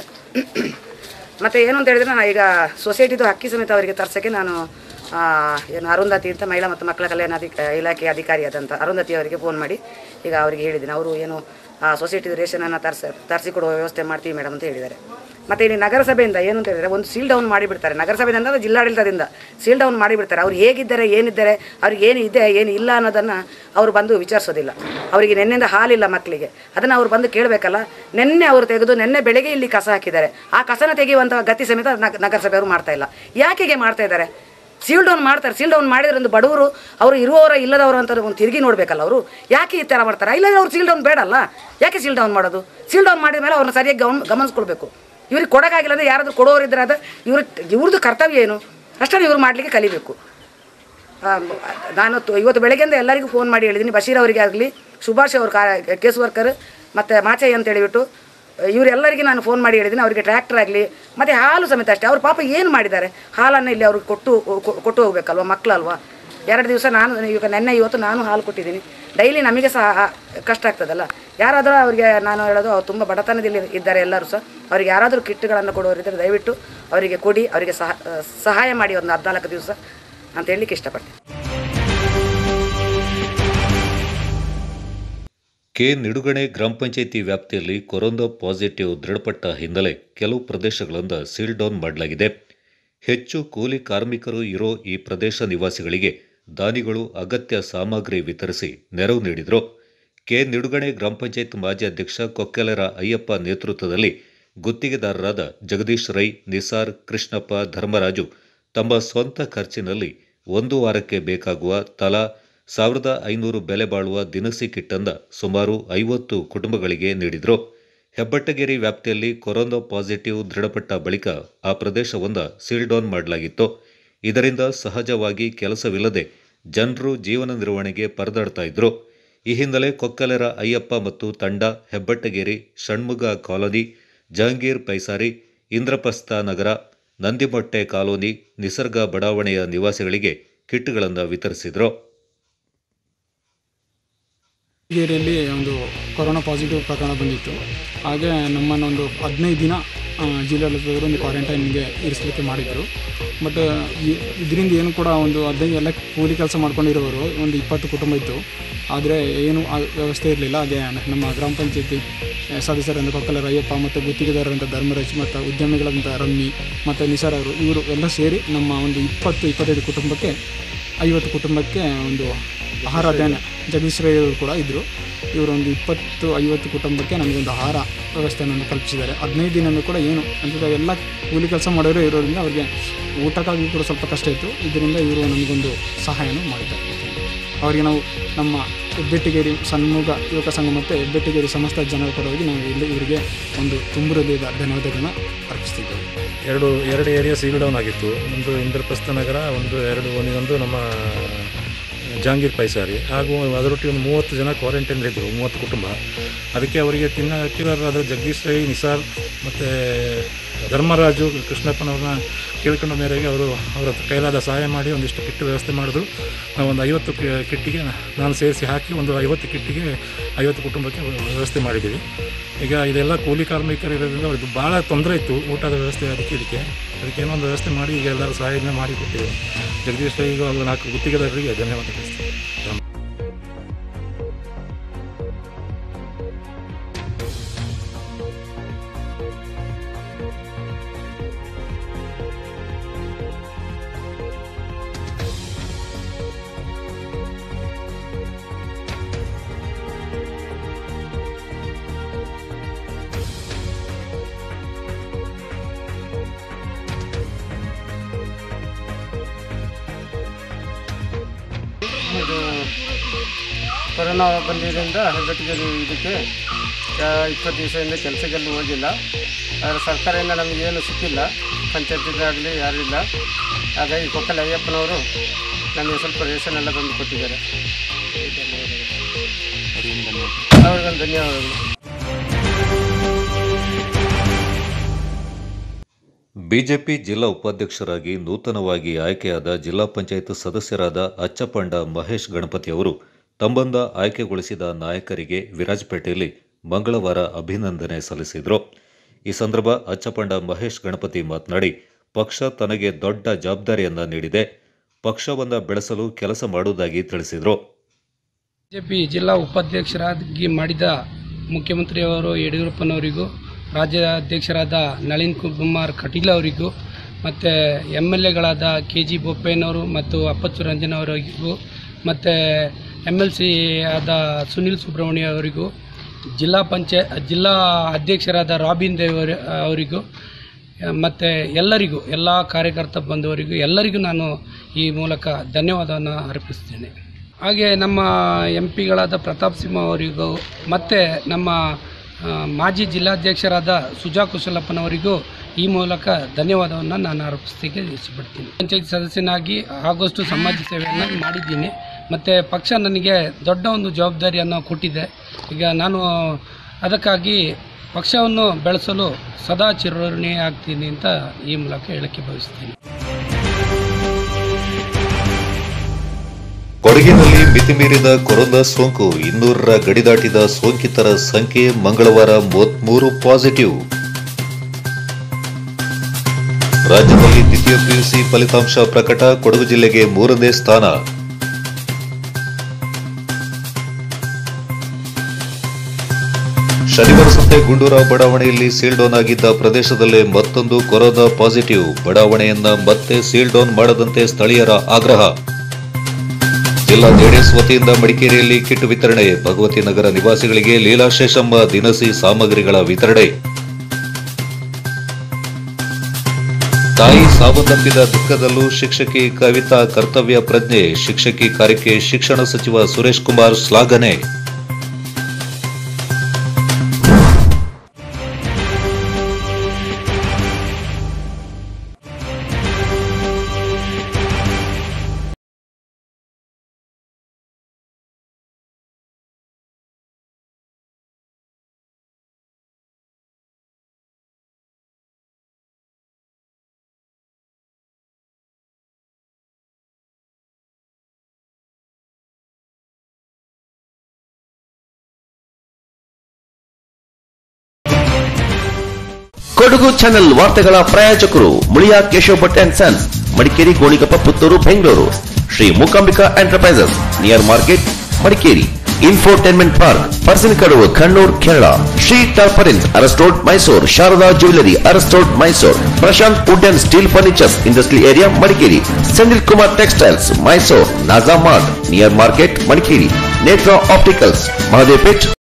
ಮತ್ತು ಏನು ಅಂತ ಹೇಳಿದ್ರೆ ನಾನು ಈಗ ಸೊಸೈಟಿದು ಅಕ್ಕಿ ಸಮೇತ ಅವರಿಗೆ ತರ್ಸೋಕ್ಕೆ ನಾನು ಆ, ಏನು ಅರುಂಧತಿ ಅಂತ ಮಹಿಳಾ ಮತ್ತು ಮಕ್ಕಳ ಕಲ್ಯಾಣ ಅಧಿಕ ಇಲಾಖೆ ಅಧಿಕಾರಿಯಾದಂಥ ಅರುಂಧತಿ ಅವರಿಗೆ ಫೋನ್ ಮಾಡಿ ಈಗ ಅವರಿಗೆ ಹೇಳಿದ್ದೀನಿ ಅವರು ಏನು ಸೊಸೈಟಿದು ರೇಷನನ್ನು ತರಿಸ ತರಿಸಿಕೊಡುವ ವ್ಯವಸ್ಥೆ ಮಾಡ್ತೀವಿ ಮೇಡಮ್ ಅಂತ ಹೇಳಿದ್ದಾರೆ ಮತ್ತು ಇಲ್ಲಿ ನಗರಸಭೆಯಿಂದ ಏನು ಅಂತ ಹೇಳಿದರೆ ಒಂದು ಸೀಲ್ ಡೌನ್ ಮಾಡಿಬಿಡ್ತಾರೆ ನಗರಸಭೆಯಿಂದ ಅಂದರೆ ಜಿಲ್ಲಾಡಳಿತದಿಂದ ಸೀಲ್ ಡೌನ್ ಮಾಡಿಬಿಡ್ತಾರೆ ಅವ್ರು ಹೇಗಿದ್ದಾರೆ ಏನಿದ್ದಾರೆ ಅವ್ರಿಗೆ ಏನು ಇದೆ ಏನು ಇಲ್ಲ ಅನ್ನೋದನ್ನು ಅವರು ಬಂದು ವಿಚಾರಿಸೋದಿಲ್ಲ ಅವರಿಗೆ ನೆನ್ನೆಯಿಂದ ಹಾಲಿಲ್ಲ ಮಕ್ಕಳಿಗೆ ಅದನ್ನು ಅವ್ರು ಬಂದು ಕೇಳಬೇಕಲ್ಲ ನಿನ್ನೆ ಅವರು ತೆಗೆದು ನಿನ್ನೆ ಬೆಳಗ್ಗೆ ಇಲ್ಲಿ ಕಸ ಹಾಕಿದ್ದಾರೆ ಆ ಕಸನ ತೆಗೆಯುವಂಥ ಗತಿ ಸಮೇತ ನಗ- ನಗರಸಭೆಯವರು ಮಾಡ್ತಾ ಇಲ್ಲ ಯಾಕೆಗೆ ಮಾಡ್ತಾ ಇದ್ದಾರೆ ಸೀಲ್ ಡೌನ್ ಮಾಡ್ತಾರೆ ಸೀಲ್ ಡೌನ್ ಮಾಡಿದ್ರೆ ಒಂದು ಬಡವರು ಅವರು ಇರುವವರ ಇಲ್ಲದವರು ಅಂತ ಒಂದು ತಿರುಗಿ ನೋಡಬೇಕಲ್ಲ ಅವರು ಯಾಕೆ ಈ ಥರ ಮಾಡ್ತಾರೆ ಇಲ್ಲಾಂದ್ರೆ ಅವ್ರು ಸೀಲ್ ಡೌನ್ ಬೇಡಲ್ಲ ಯಾಕೆ ಸೀಲ್ ಡೌನ್ ಮಾಡೋದು ಸೀಲ್ ಡೌನ್ ಮಾಡಿದ ಮೇಲೆ ಅವ್ರನ್ನ ಸರಿಯಾಗಿ ಗಮನ ಗಮನಿಸ್ಕೊಳ್ಬೇಕು ಇವ್ರಿಗೆ ಕೊಡೋಕ್ಕಾಗಿಲ್ಲ ಅಂದರೆ ಯಾರಾದರೂ ಕೊಡೋರಿದ್ರೆ ಅದು ಇವ್ರ ಇವ್ರದ್ದು ಕರ್ತವ್ಯ ಏನು ಅಷ್ಟನ್ನು ಇವ್ರು ಮಾಡಲಿಕ್ಕೆ ಕಲಿಬೇಕು ಆ, ನಾನು ತು- ಇವತ್ತು ಬೆಳಗ್ಗೆಯಿಂದ ಎಲ್ಲರಿಗೂ ಫೋನ್ ಮಾಡಿ ಹೇಳಿದ್ದೀನಿ ಬಶೀರ್ ಅವರಿಗೆ ಆಗಲಿ ಸುಭಾಷ್ ಅವ್ರ ಕಾ ಕೇಸ್ ವರ್ಕರ್ ಮತ್ತು ಮಾಚಯ್ಯ ಅಂತ ಹೇಳಿಬಿಟ್ಟು ಇವರೆಲ್ಲರಿಗೆ ನಾನು ಫೋನ್ ಮಾಡಿ ಹೇಳಿದ್ದೀನಿ ಅವರಿಗೆ ಟ್ರ್ಯಾಕ್ಟರ್ ಆಗಲಿ ಮತ್ತು ಹಾಲು ಸಮೇತ ಅಷ್ಟೇ ಅವ್ರ ಪಾಪ ಏನು ಮಾಡಿದ್ದಾರೆ ಹಾಲನ್ನು ಇಲ್ಲಿ ಅವ್ರಿಗೆ ಕೊಟ್ಟು ಕೊ- ಕೊಟ್ಟು ಹೋಗ್ಬೇಕಲ್ವ ಮಕ್ಕಳಲ್ವಾ ಎರಡು ದಿವಸ ನಾನು ಈಗ ನೆನ್ನೆ ಇವತ್ತು ನಾನು ಹಾಲು ಕೊಟ್ಟಿದ್ದೀನಿ ಡೈಲಿ ನಮಗೆ ಸಹ ಆ- ಕಷ್ಟ ಆಗ್ತದಲ್ಲ ಯಾರಾದರೂ ಅವರಿಗೆ ನಾನು ಹೇಳೋದು ಅವ್ರು ತುಂಬ ಬಡತನದಲ್ಲಿ ಇದ್ದಾರೆ ಎಲ್ಲರೂ ಸಹ ಅವ್ರಿಗೆ ಯಾರಾದರೂ ಕಿಟ್ಗಳನ್ನು ಕೊಡೋರಿದ್ದರೆ ದಯವಿಟ್ಟು ಅವರಿಗೆ ಕೊಡಿ ಅವರಿಗೆ ಸಹ ಸಹಾಯ ಮಾಡಿ ಒಂದು ಹದಿನಾಲ್ಕು ದಿವಸ ಅಂತ ಹೇಳಲಿಕ್ಕೆ ಇಷ್ಟಪಡ್ತೀನಿ ಕೆ ನಿಡುಗಣೆ ಗ್ರಾಮ ಪಂಚಾಯಿತಿ ವ್ಯಾಪ್ತಿಯಲ್ಲಿ ಕೊರೋನಾ ಪಾಸಿಟಿವ್ ದೃಢಪಟ್ಟ ಹಿನ್ನೆಲೆ ಕೆಲವು ಪ್ರದೇಶಗಳಿಂದ ಸೀಲ್ ಡೌನ್ ಮಾಡಲಾಗಿದೆ ಹೆಚ್ಚು ಕೂಲಿ ಕಾರ್ಮಿಕರು ಇರೋ ಈ ಪ್ರದೇಶ ನಿವಾಸಿಗಳಿಗೆ ದಾನಿಗಳು ಅಗತ್ಯ ಸಾಮಗ್ರಿ ವಿತರಿಸಿ ನೆರವು ನೀಡಿದರು ಕೆ ನಿಡುಗಣೆ ಗ್ರಾಮ ಪಂಚಾಯತ್ ಮಾಜಿ ಅಧ್ಯಕ್ಷ ಕೊಕ್ಕೆಲರ ಅಯ್ಯಪ್ಪ ನೇತೃತ್ವದಲ್ಲಿ ಗುತ್ತಿಗೆದಾರರಾದ ಜಗದೀಶ್ ರೈ ನಿಸಾರ್ ಕೃಷ್ಣಪ್ಪ ಧರ್ಮರಾಜು ತಮ್ಮ ಸ್ವಂತ ಖರ್ಚಿನಲ್ಲಿ ಒಂದು ವಾರಕ್ಕೆ ಬೇಕಾಗುವ ತಲಾ ಸಾವಿರದ ಐನೂರು ಬೆಲೆ ಬಾಳುವ ದಿನಸಿ ಕಿಟ್ಟನ್ನು ಸುಮಾರು ಐವತ್ತು ಕುಟುಂಬಗಳಿಗೆ ನೀಡಿದರು ಹೆಬ್ಬಟ್ಟಗೇರಿ ವ್ಯಾಪ್ತಿಯಲ್ಲಿ ಕೊರೋನಾ ಪಾಸಿಟಿವ್ ದೃಢಪಟ್ಟ ಬಳಿಕ ಆ ಪ್ರದೇಶವೊಂದ ಸೀಲ್ ಡೌನ್ ಮಾಡಲಾಗಿತ್ತು ಇದರಿಂದ ಸಹಜವಾಗಿ ಕೆಲಸವಿಲ್ಲದೆ ಜನರು ಜೀವನ ನಿರ್ವಹಣೆಗೆ ಪರದಾಡ್ತಾ ಇದ್ರು ಈ ಹಿನ್ನೆಲೆ ಕೊಕ್ಕಲೆರ ಅಯ್ಯಪ್ಪ ಮತ್ತು ತಂಡ ಹೆಬ್ಬಟ್ಟಗೇರಿ ಷಣ್ಮುಗ ಕಾಲೋನಿ ಜಹಾಂಗೀರ್ ಪೈಸಾರಿ ಇಂದ್ರಪ್ರಸ್ಥ ನಗರ ನಂದಿಮೊಟ್ಟೆ ಕಾಲೋನಿ ನಿಸರ್ಗ ಬಡಾವಣೆಯ ನಿವಾಸಿಗಳಿಗೆ ಕಿಟ್ಗಳನ್ನು ವಿತರಿಸಿದರು ಏರಿಯಲ್ಲಿ ಒಂದು ಕೊರೋನಾ ಪಾಸಿಟಿವ್ ಪ್ರಕರಣ ಬಂದಿತ್ತು ಹಾಗೆ ನಮ್ಮನ್ನು ಒಂದು ಹದಿನೈದು ದಿನ ಆ, ಜಿಲ್ಲಾಡಳಿತದವರು ಒಂದು ಕ್ವಾರಂಟೈನ್ಗೆ ಇರಿಸಲಿಕ್ಕೆ ಮಾಡಿದರು ಬಟ್ ಇದರಿಂದ ಏನು ಕೂಡ ಒಂದು ಹದಿನೈದು ಎಲ್ಲ ಕೂಲಿ ಕೆಲಸ ಮಾಡ್ಕೊಂಡಿರೋರು ಒಂದು ಇಪ್ಪತ್ತು ಕುಟುಂಬ ಇತ್ತು ಆದರೆ ಏನು ಆ ವ್ಯವಸ್ಥೆ ಇರಲಿಲ್ಲ ಹಾಗೆ ನಮ್ಮ ಗ್ರಾಮ ಪಂಚಾಯತಿ ಸದಸ್ಯರಾದ ಕೊಕ್ಕಲ ಅಯ್ಯಪ್ಪ ಮತ್ತು ಗುತ್ತಿಗೆದಾರರಂಥ ಧರ್ಮರಾಜ್ ಮತ್ತು ಉದ್ಯಮಿಗಳಂಥ ರಮ್ಮಿ ಮತ್ತು ನಿಸಾರ್ ಅವರು ಇವರು ಎಲ್ಲ ಸೇರಿ ನಮ್ಮ ಒಂದು ಇಪ್ಪತ್ತು ಇಪ್ಪತ್ತೈದು ಕುಟುಂಬಕ್ಕೆ ಐವತ್ತು ಕುಟುಂಬಕ್ಕೆ ಒಂದು ಆಹಾರ ಧಾನ್ಯ ಜಗದೀಶ್ ರೈ ಅವರು ಕೂಡ ಇದ್ದರು ಇವರೊಂದು ಇಪ್ಪತ್ತು ಐವತ್ತು ಕುಟುಂಬಕ್ಕೆ ನಮಗೊಂದು ಆಹಾರ ವ್ಯವಸ್ಥೆಯನ್ನು ಕಲ್ಪಿಸಿದ್ದಾರೆ ಹದಿನೈದು ದಿನವೂ ಕೂಡ ಏನು ಅಂದರೆ ಎಲ್ಲ ಕೂಲಿ ಕೆಲಸ ಮಾಡೋರು ಇರೋದ್ರಿಂದ ಅವರಿಗೆ ಊಟಕ್ಕಾಗಿ ಕೂಡ ಸ್ವಲ್ಪ ಕಷ್ಟ ಇತ್ತು ಇದರಿಂದ ಇವರು ನಮಗೊಂದು ಸಹಾಯನೂ ಮಾಡಿದ್ದಾರೆ ಅವರಿಗೆ ನಾವು ನಮ್ಮ ಹೆಬ್ಬೆಟ್ಟಿಗೇರಿ ಸನ್ಮುಖ ಯುವಕ ಸಂಘ ಮತ್ತು ಹೆಬ್ಬೆಟ್ಟಿಗೇರಿ ಸಮಸ್ತ ಜನರ ಪರವಾಗಿ ನಾವು ಇಲ್ಲಿ ಇವರಿಗೆ ಒಂದು ತುಂಬು ಹೃದಯದ ಧನ್ಯವಾದಗಳನ್ನ ಅರ್ಪಿಸ್ತಿದ್ದೇವೆ ಎರಡು ಎರಡು ಏರಿಯಾ ಸೀಲ್ ಡೌನ್ ಆಗಿತ್ತು ಒಂದು ಇಂದ್ರಪ್ರಸ್ಥ ನಗರ ಒಂದು ಎರಡು ಒಂದೊಂದು ನಮ್ಮ ಜಹಾಂಗೀರ್ ಪೈಸಾರಿ ಹಾಗೂ ಅದರೊಟ್ಟಿಗೆ ಒಂದು ಮೂವತ್ತು ಜನ ಕ್ವಾರಂಟೈನಲ್ಲಿದ್ದರು ಮೂವತ್ತು ಕುಟುಂಬ ಅದಕ್ಕೆ ಅವರಿಗೆ ತಿನ್ನ ಅಕ್ಕಿರಾದ ಜಗದೀಶ್ ರೈ ನಿಸಾರ್ ಮತ್ತು ಧರ್ಮರಾಜು ಕೃಷ್ಣಪ್ಪನವ್ರನ್ನ ಕೇಳ್ಕೊಂಡ ಮೇರೆಗೆ ಅವರು ಅವರ ಕೈಲಾದ ಸಹಾಯ ಮಾಡಿ ಒಂದಿಷ್ಟು ಕಿಟ್ ವ್ಯವಸ್ಥೆ ಮಾಡಿದ್ರು ನಾವು ಒಂದು ಐವತ್ತು ಕಿ- ಕಿಟ್ಟಿಗೆ ನಾನು ಸೇರಿಸಿ ಹಾಕಿ ಒಂದು ಐವತ್ತು ಕಿಟ್ಟಿಗೆ ಐವತ್ತು ಕುಟುಂಬಕ್ಕೆ ವ್ಯವಸ್ಥೆ ಮಾಡಿದ್ದೀವಿ ಈಗ ಇದೆಲ್ಲ ಕೂಲಿ ಕಾರ್ಮಿಕರು ಇರೋದ್ರಿಂದ ಅವ್ರಿಗೆ ಭಾಳ ತೊಂದರೆ ಇತ್ತು ಊಟದ ವ್ಯವಸ್ಥೆ ಅದಕ್ಕೆ ಇದಕ್ಕೆ ಅದಕ್ಕೆ ಏನೋ ಒಂದು ವ್ಯವಸ್ಥೆ ಮಾಡಿ ಈಗ ಎಲ್ಲರೂ ಸಹಾಯನ ಮಾಡಿ ಕೊಟ್ಟಿದ್ದೀವಿ ಜಗದೀಶ್ ರೈಗೂ ಹಾಗೂ ನಾಲ್ಕು ಗುತ್ತಿಗೆದಾರರಿಗೆ ಧನ್ಯವಾದ ತಿಳಿಸ್ತೀನಿ ಇದು ಕೊರೋನಾ ಬಂದಿದ್ದರಿಂದ ಹೆಬ್ಬೆಟ್ಟಿಗೆ ಇದಕ್ಕೆ ಆ, ಇಪ್ಪತ್ತು ದಿವಸದಿಂದ ಕೆಲಸಕ್ಕೆಲ್ಲ ಹೋಗಿಲ್ಲ ಆದರೆ ಸರ್ಕಾರದಿಂದ ನಮಗೇನು ಸಿಕ್ಕಿಲ್ಲ ಪಂಚಾಯತಿಗಾಗಲಿ ಯಾರೂ ಇಲ್ಲ ಹಾಗಾಗಿ ಕೊಕ್ಕಲ ಅಯ್ಯಪ್ಪನವರು ನಮಗೆ ಸ್ವಲ್ಪ ರೇಷನ್ ಎಲ್ಲ ತಂದು ಕೊಟ್ಟಿದ್ದಾರೆ ಅವ್ರಿಗೊಂದು ಧನ್ಯವಾದಗಳು ಬಿಜೆಪಿ ಜಿಲ್ಲಾ ಉಪಾಧ್ಯಕ್ಷರಾಗಿ ನೂತನವಾಗಿ ಆಯ್ಕೆಯಾದ ಜಿಲ್ಲಾ ಪಂಚಾಯತ್ ಸದಸ್ಯರಾದ ಅಚ್ಚಪಂಡ ಮಹೇಶ್ ಗಣಪತಿ ಅವರು ತಮ್ಮಂದ ಆಯ್ಕೆಗೊಳಿಸಿದ ನಾಯಕರಿಗೆ ವಿರಾಜಪೇಟೆಯಲ್ಲಿ ಮಂಗಳವಾರ ಅಭಿನಂದನೆ ಸಲ್ಲಿಸಿದರು ಈ ಸಂದರ್ಭ ಅಚ್ಚಪಂಡ ಮಹೇಶ್ ಗಣಪತಿ ಮಾತನಾಡಿ ಪಕ್ಷ ತನಗೆ ದೊಡ್ಡ ಜವಾಬ್ದಾರಿಯನ್ನ ನೀಡಿದೆ ಪಕ್ಷವನ್ನು ಬೆಳೆಸಲು ಕೆಲಸ ಮಾಡುವುದಾಗಿ ತಿಳಿಸಿದರು ಬಿಜೆಪಿ ಜಿಲ್ಲಾ ಉಪಾಧ್ಯಕ್ಷರಾಗಿ ಮಾಡಿದ ಮುಖ್ಯಮಂತ್ರಿಯವರು ಯಡಿಯೂರಪ್ಪನವರಿಗೂ ರಾಜ್ಯಾಧ್ಯಕ್ಷರಾದ ನಳಿನ್ ಕುಮಾರ್ ಕಟೀಲ್ ಅವರಿಗೂ ಮತ್ತು ಎಮ್ ಎಲ್ ಎಗಳಾದ ಕೆ ಜಿ ಬೋಪಯ್ಯನವರು ಮತ್ತು ಅಪ್ಪಚ್ಚು ರಂಜನ್ ಅವರಿಗೂ ಮತ್ತು ಎಮ್ ಎಲ್ ಸಿ ಆದ ಸುನಿಲ್ ಸುಬ್ರಹ್ಮಣ್ಯ ಅವರಿಗೂ ಜಿಲ್ಲಾ ಪಂಚಾಯ ಜಿಲ್ಲಾ ಅಧ್ಯಕ್ಷರಾದ ರಾಬಿನ್ ದೇವ್ ಅವರ- ಅವರಿಗೂ ಮತ್ತು ಎಲ್ಲರಿಗೂ ಎಲ್ಲ ಕಾರ್ಯಕರ್ತ ಬಂಧುವರಿಗೂ ಎಲ್ಲರಿಗೂ ನಾನು ಈ ಮೂಲಕ ಧನ್ಯವಾದವನ್ನು ಅರ್ಪಿಸ್ತೇನೆ ಹಾಗೆ ನಮ್ಮ ಎಂ ಪಿಗಳಾದ ಪ್ರತಾಪ್ ಸಿಂಹ ಅವರಿಗೂ ಮತ್ತು ನಮ್ಮ ಆ, ಮಾಜಿ ಜಿಲ್ಲಾಧ್ಯಕ್ಷರಾದ ಸುಜಾ ಕುಶಲಪ್ಪನವರಿಗೂ ಈ ಮೂಲಕ ಧನ್ಯವಾದವನ್ನು ನಾನು ಅರ್ಪಿಸ್ಲಿಕ್ಕೆ ಇಷ್ಟಪಡ್ತೀನಿ ಪಂಚಾಯತ್ ಸದಸ್ಯನಾಗಿ ಆಗೋಷ್ಟು ಸಮಾಜ ಸೇವೆಯನ್ನು ಮಾಡಿದ್ದೀನಿ ಮತ್ತು ಪಕ್ಷ ನನಗೆ ದೊಡ್ಡ ಒಂದು ಜವಾಬ್ದಾರಿಯನ್ನು ಕೊಟ್ಟಿದೆ ಈಗ ನಾನು ಅದಕ್ಕಾಗಿ ಪಕ್ಷವನ್ನು ಬೆಳೆಸಲು ಸದಾ ಚಿರಋಣಿ ಆಗ್ತೀನಿ ಅಂತ ಈ ಮೂಲಕ ಹೇಳಕ್ಕೆ ಬಯಸ್ತೀನಿ ಕೊಡಗಿನಲ್ಲಿ ಮಿತಿಮೀರಿದ ಕೊರೋನಾ ಸೋಂಕು ಇನ್ನೂರರ ಗಡಿ ದಾಟಿದ ಸೋಂಕಿತರ ಸಂಖ್ಯೆ ಮಂಗಳವಾರ ಮೂವತ್ಮೂರು ಪಾಸಿಟಿವ್ ರಾಜ್ಯದಲ್ಲಿ ದ್ವಿತೀಯ ಪಿಯುಸಿ ಫಲಿತಾಂಶ ಪ್ರಕಟ ಕೊಡಗು ಜಿಲ್ಲೆಗೆ ಮೂರನೇ ಸ್ಥಾನ ಶನಿವಾರ ಸಂತೆ ಗುಂಡೂರಾವ್ ಬಡಾವಣೆಯಲ್ಲಿ ಸೀಲ್ ಡೌನ್ ಆಗಿದ್ದ ಪ್ರದೇಶದಲ್ಲೇ ಮತ್ತೊಂದು ಕೊರೋನಾ ಪಾಸಿಟಿವ್ ಬಡಾವಣೆಯನ್ನ ಮತ್ತೆ ಸೀಲ್ ಡೌನ್ ಮಾಡದಂತೆ ಸ್ಥಳೀಯರ ಆಗ್ರಹ ಜಿಲ್ಲಾ ಜೆಡಿಎಸ್ ವತಿಯಿಂದ ಮಡಿಕೇರಿಯಲ್ಲಿ ಕಿಟ್ ವಿತರಣೆ ಭಗವತಿ ನಗರ ನಿವಾಸಿಗಳಿಗೆ ಲೀಲಾಶೇಷಮ್ಮ ದಿನಸಿ ಸಾಮಗ್ರಿಗಳ ವಿತರಣೆ ತಾಯಿ ಸಾವನ್ನಪ್ಪಿದ ದುಃಖದಲ್ಲೂ ಶಿಕ್ಷಕಿ ಕವಿತಾ ಕರ್ತವ್ಯ ಪ್ರಜ್ಞೆ ಶಿಕ್ಷಕಿ ಕಾರ್ಯಕ್ಕೆ ಶಿಕ್ಷಣ ಸಚಿವ ಸುರೇಶ್ ಕುಮಾರ್ ಶ್ಲಾಘನೆ ಕೊಡಗು ಚಾನೆಲ್ ವಾರ್ತೆಗಳ ಪ್ರಾಯೋಜಕರು Muliya Keshav Bhat and sons Madikeri Gonikoppa Puttur Bengaluru Shri Mookambika enterprises near market Madikeri infotainment park Parassinikadavu Kannur Kerala Shri tarpaulins ಅರಸ್ಟೋಡ್ ಮೈಸೂರು ಶಾರದಾ ಜ್ಯುವೆಲರಿ ಅರಸ್ಟೋಡ್ Mysuru Prashanth wood and steel furnitures industrial area Madikeri Senthil Kumar textiles Mysuru Naga mart near market Madikeri Netra opticals Mahadev plate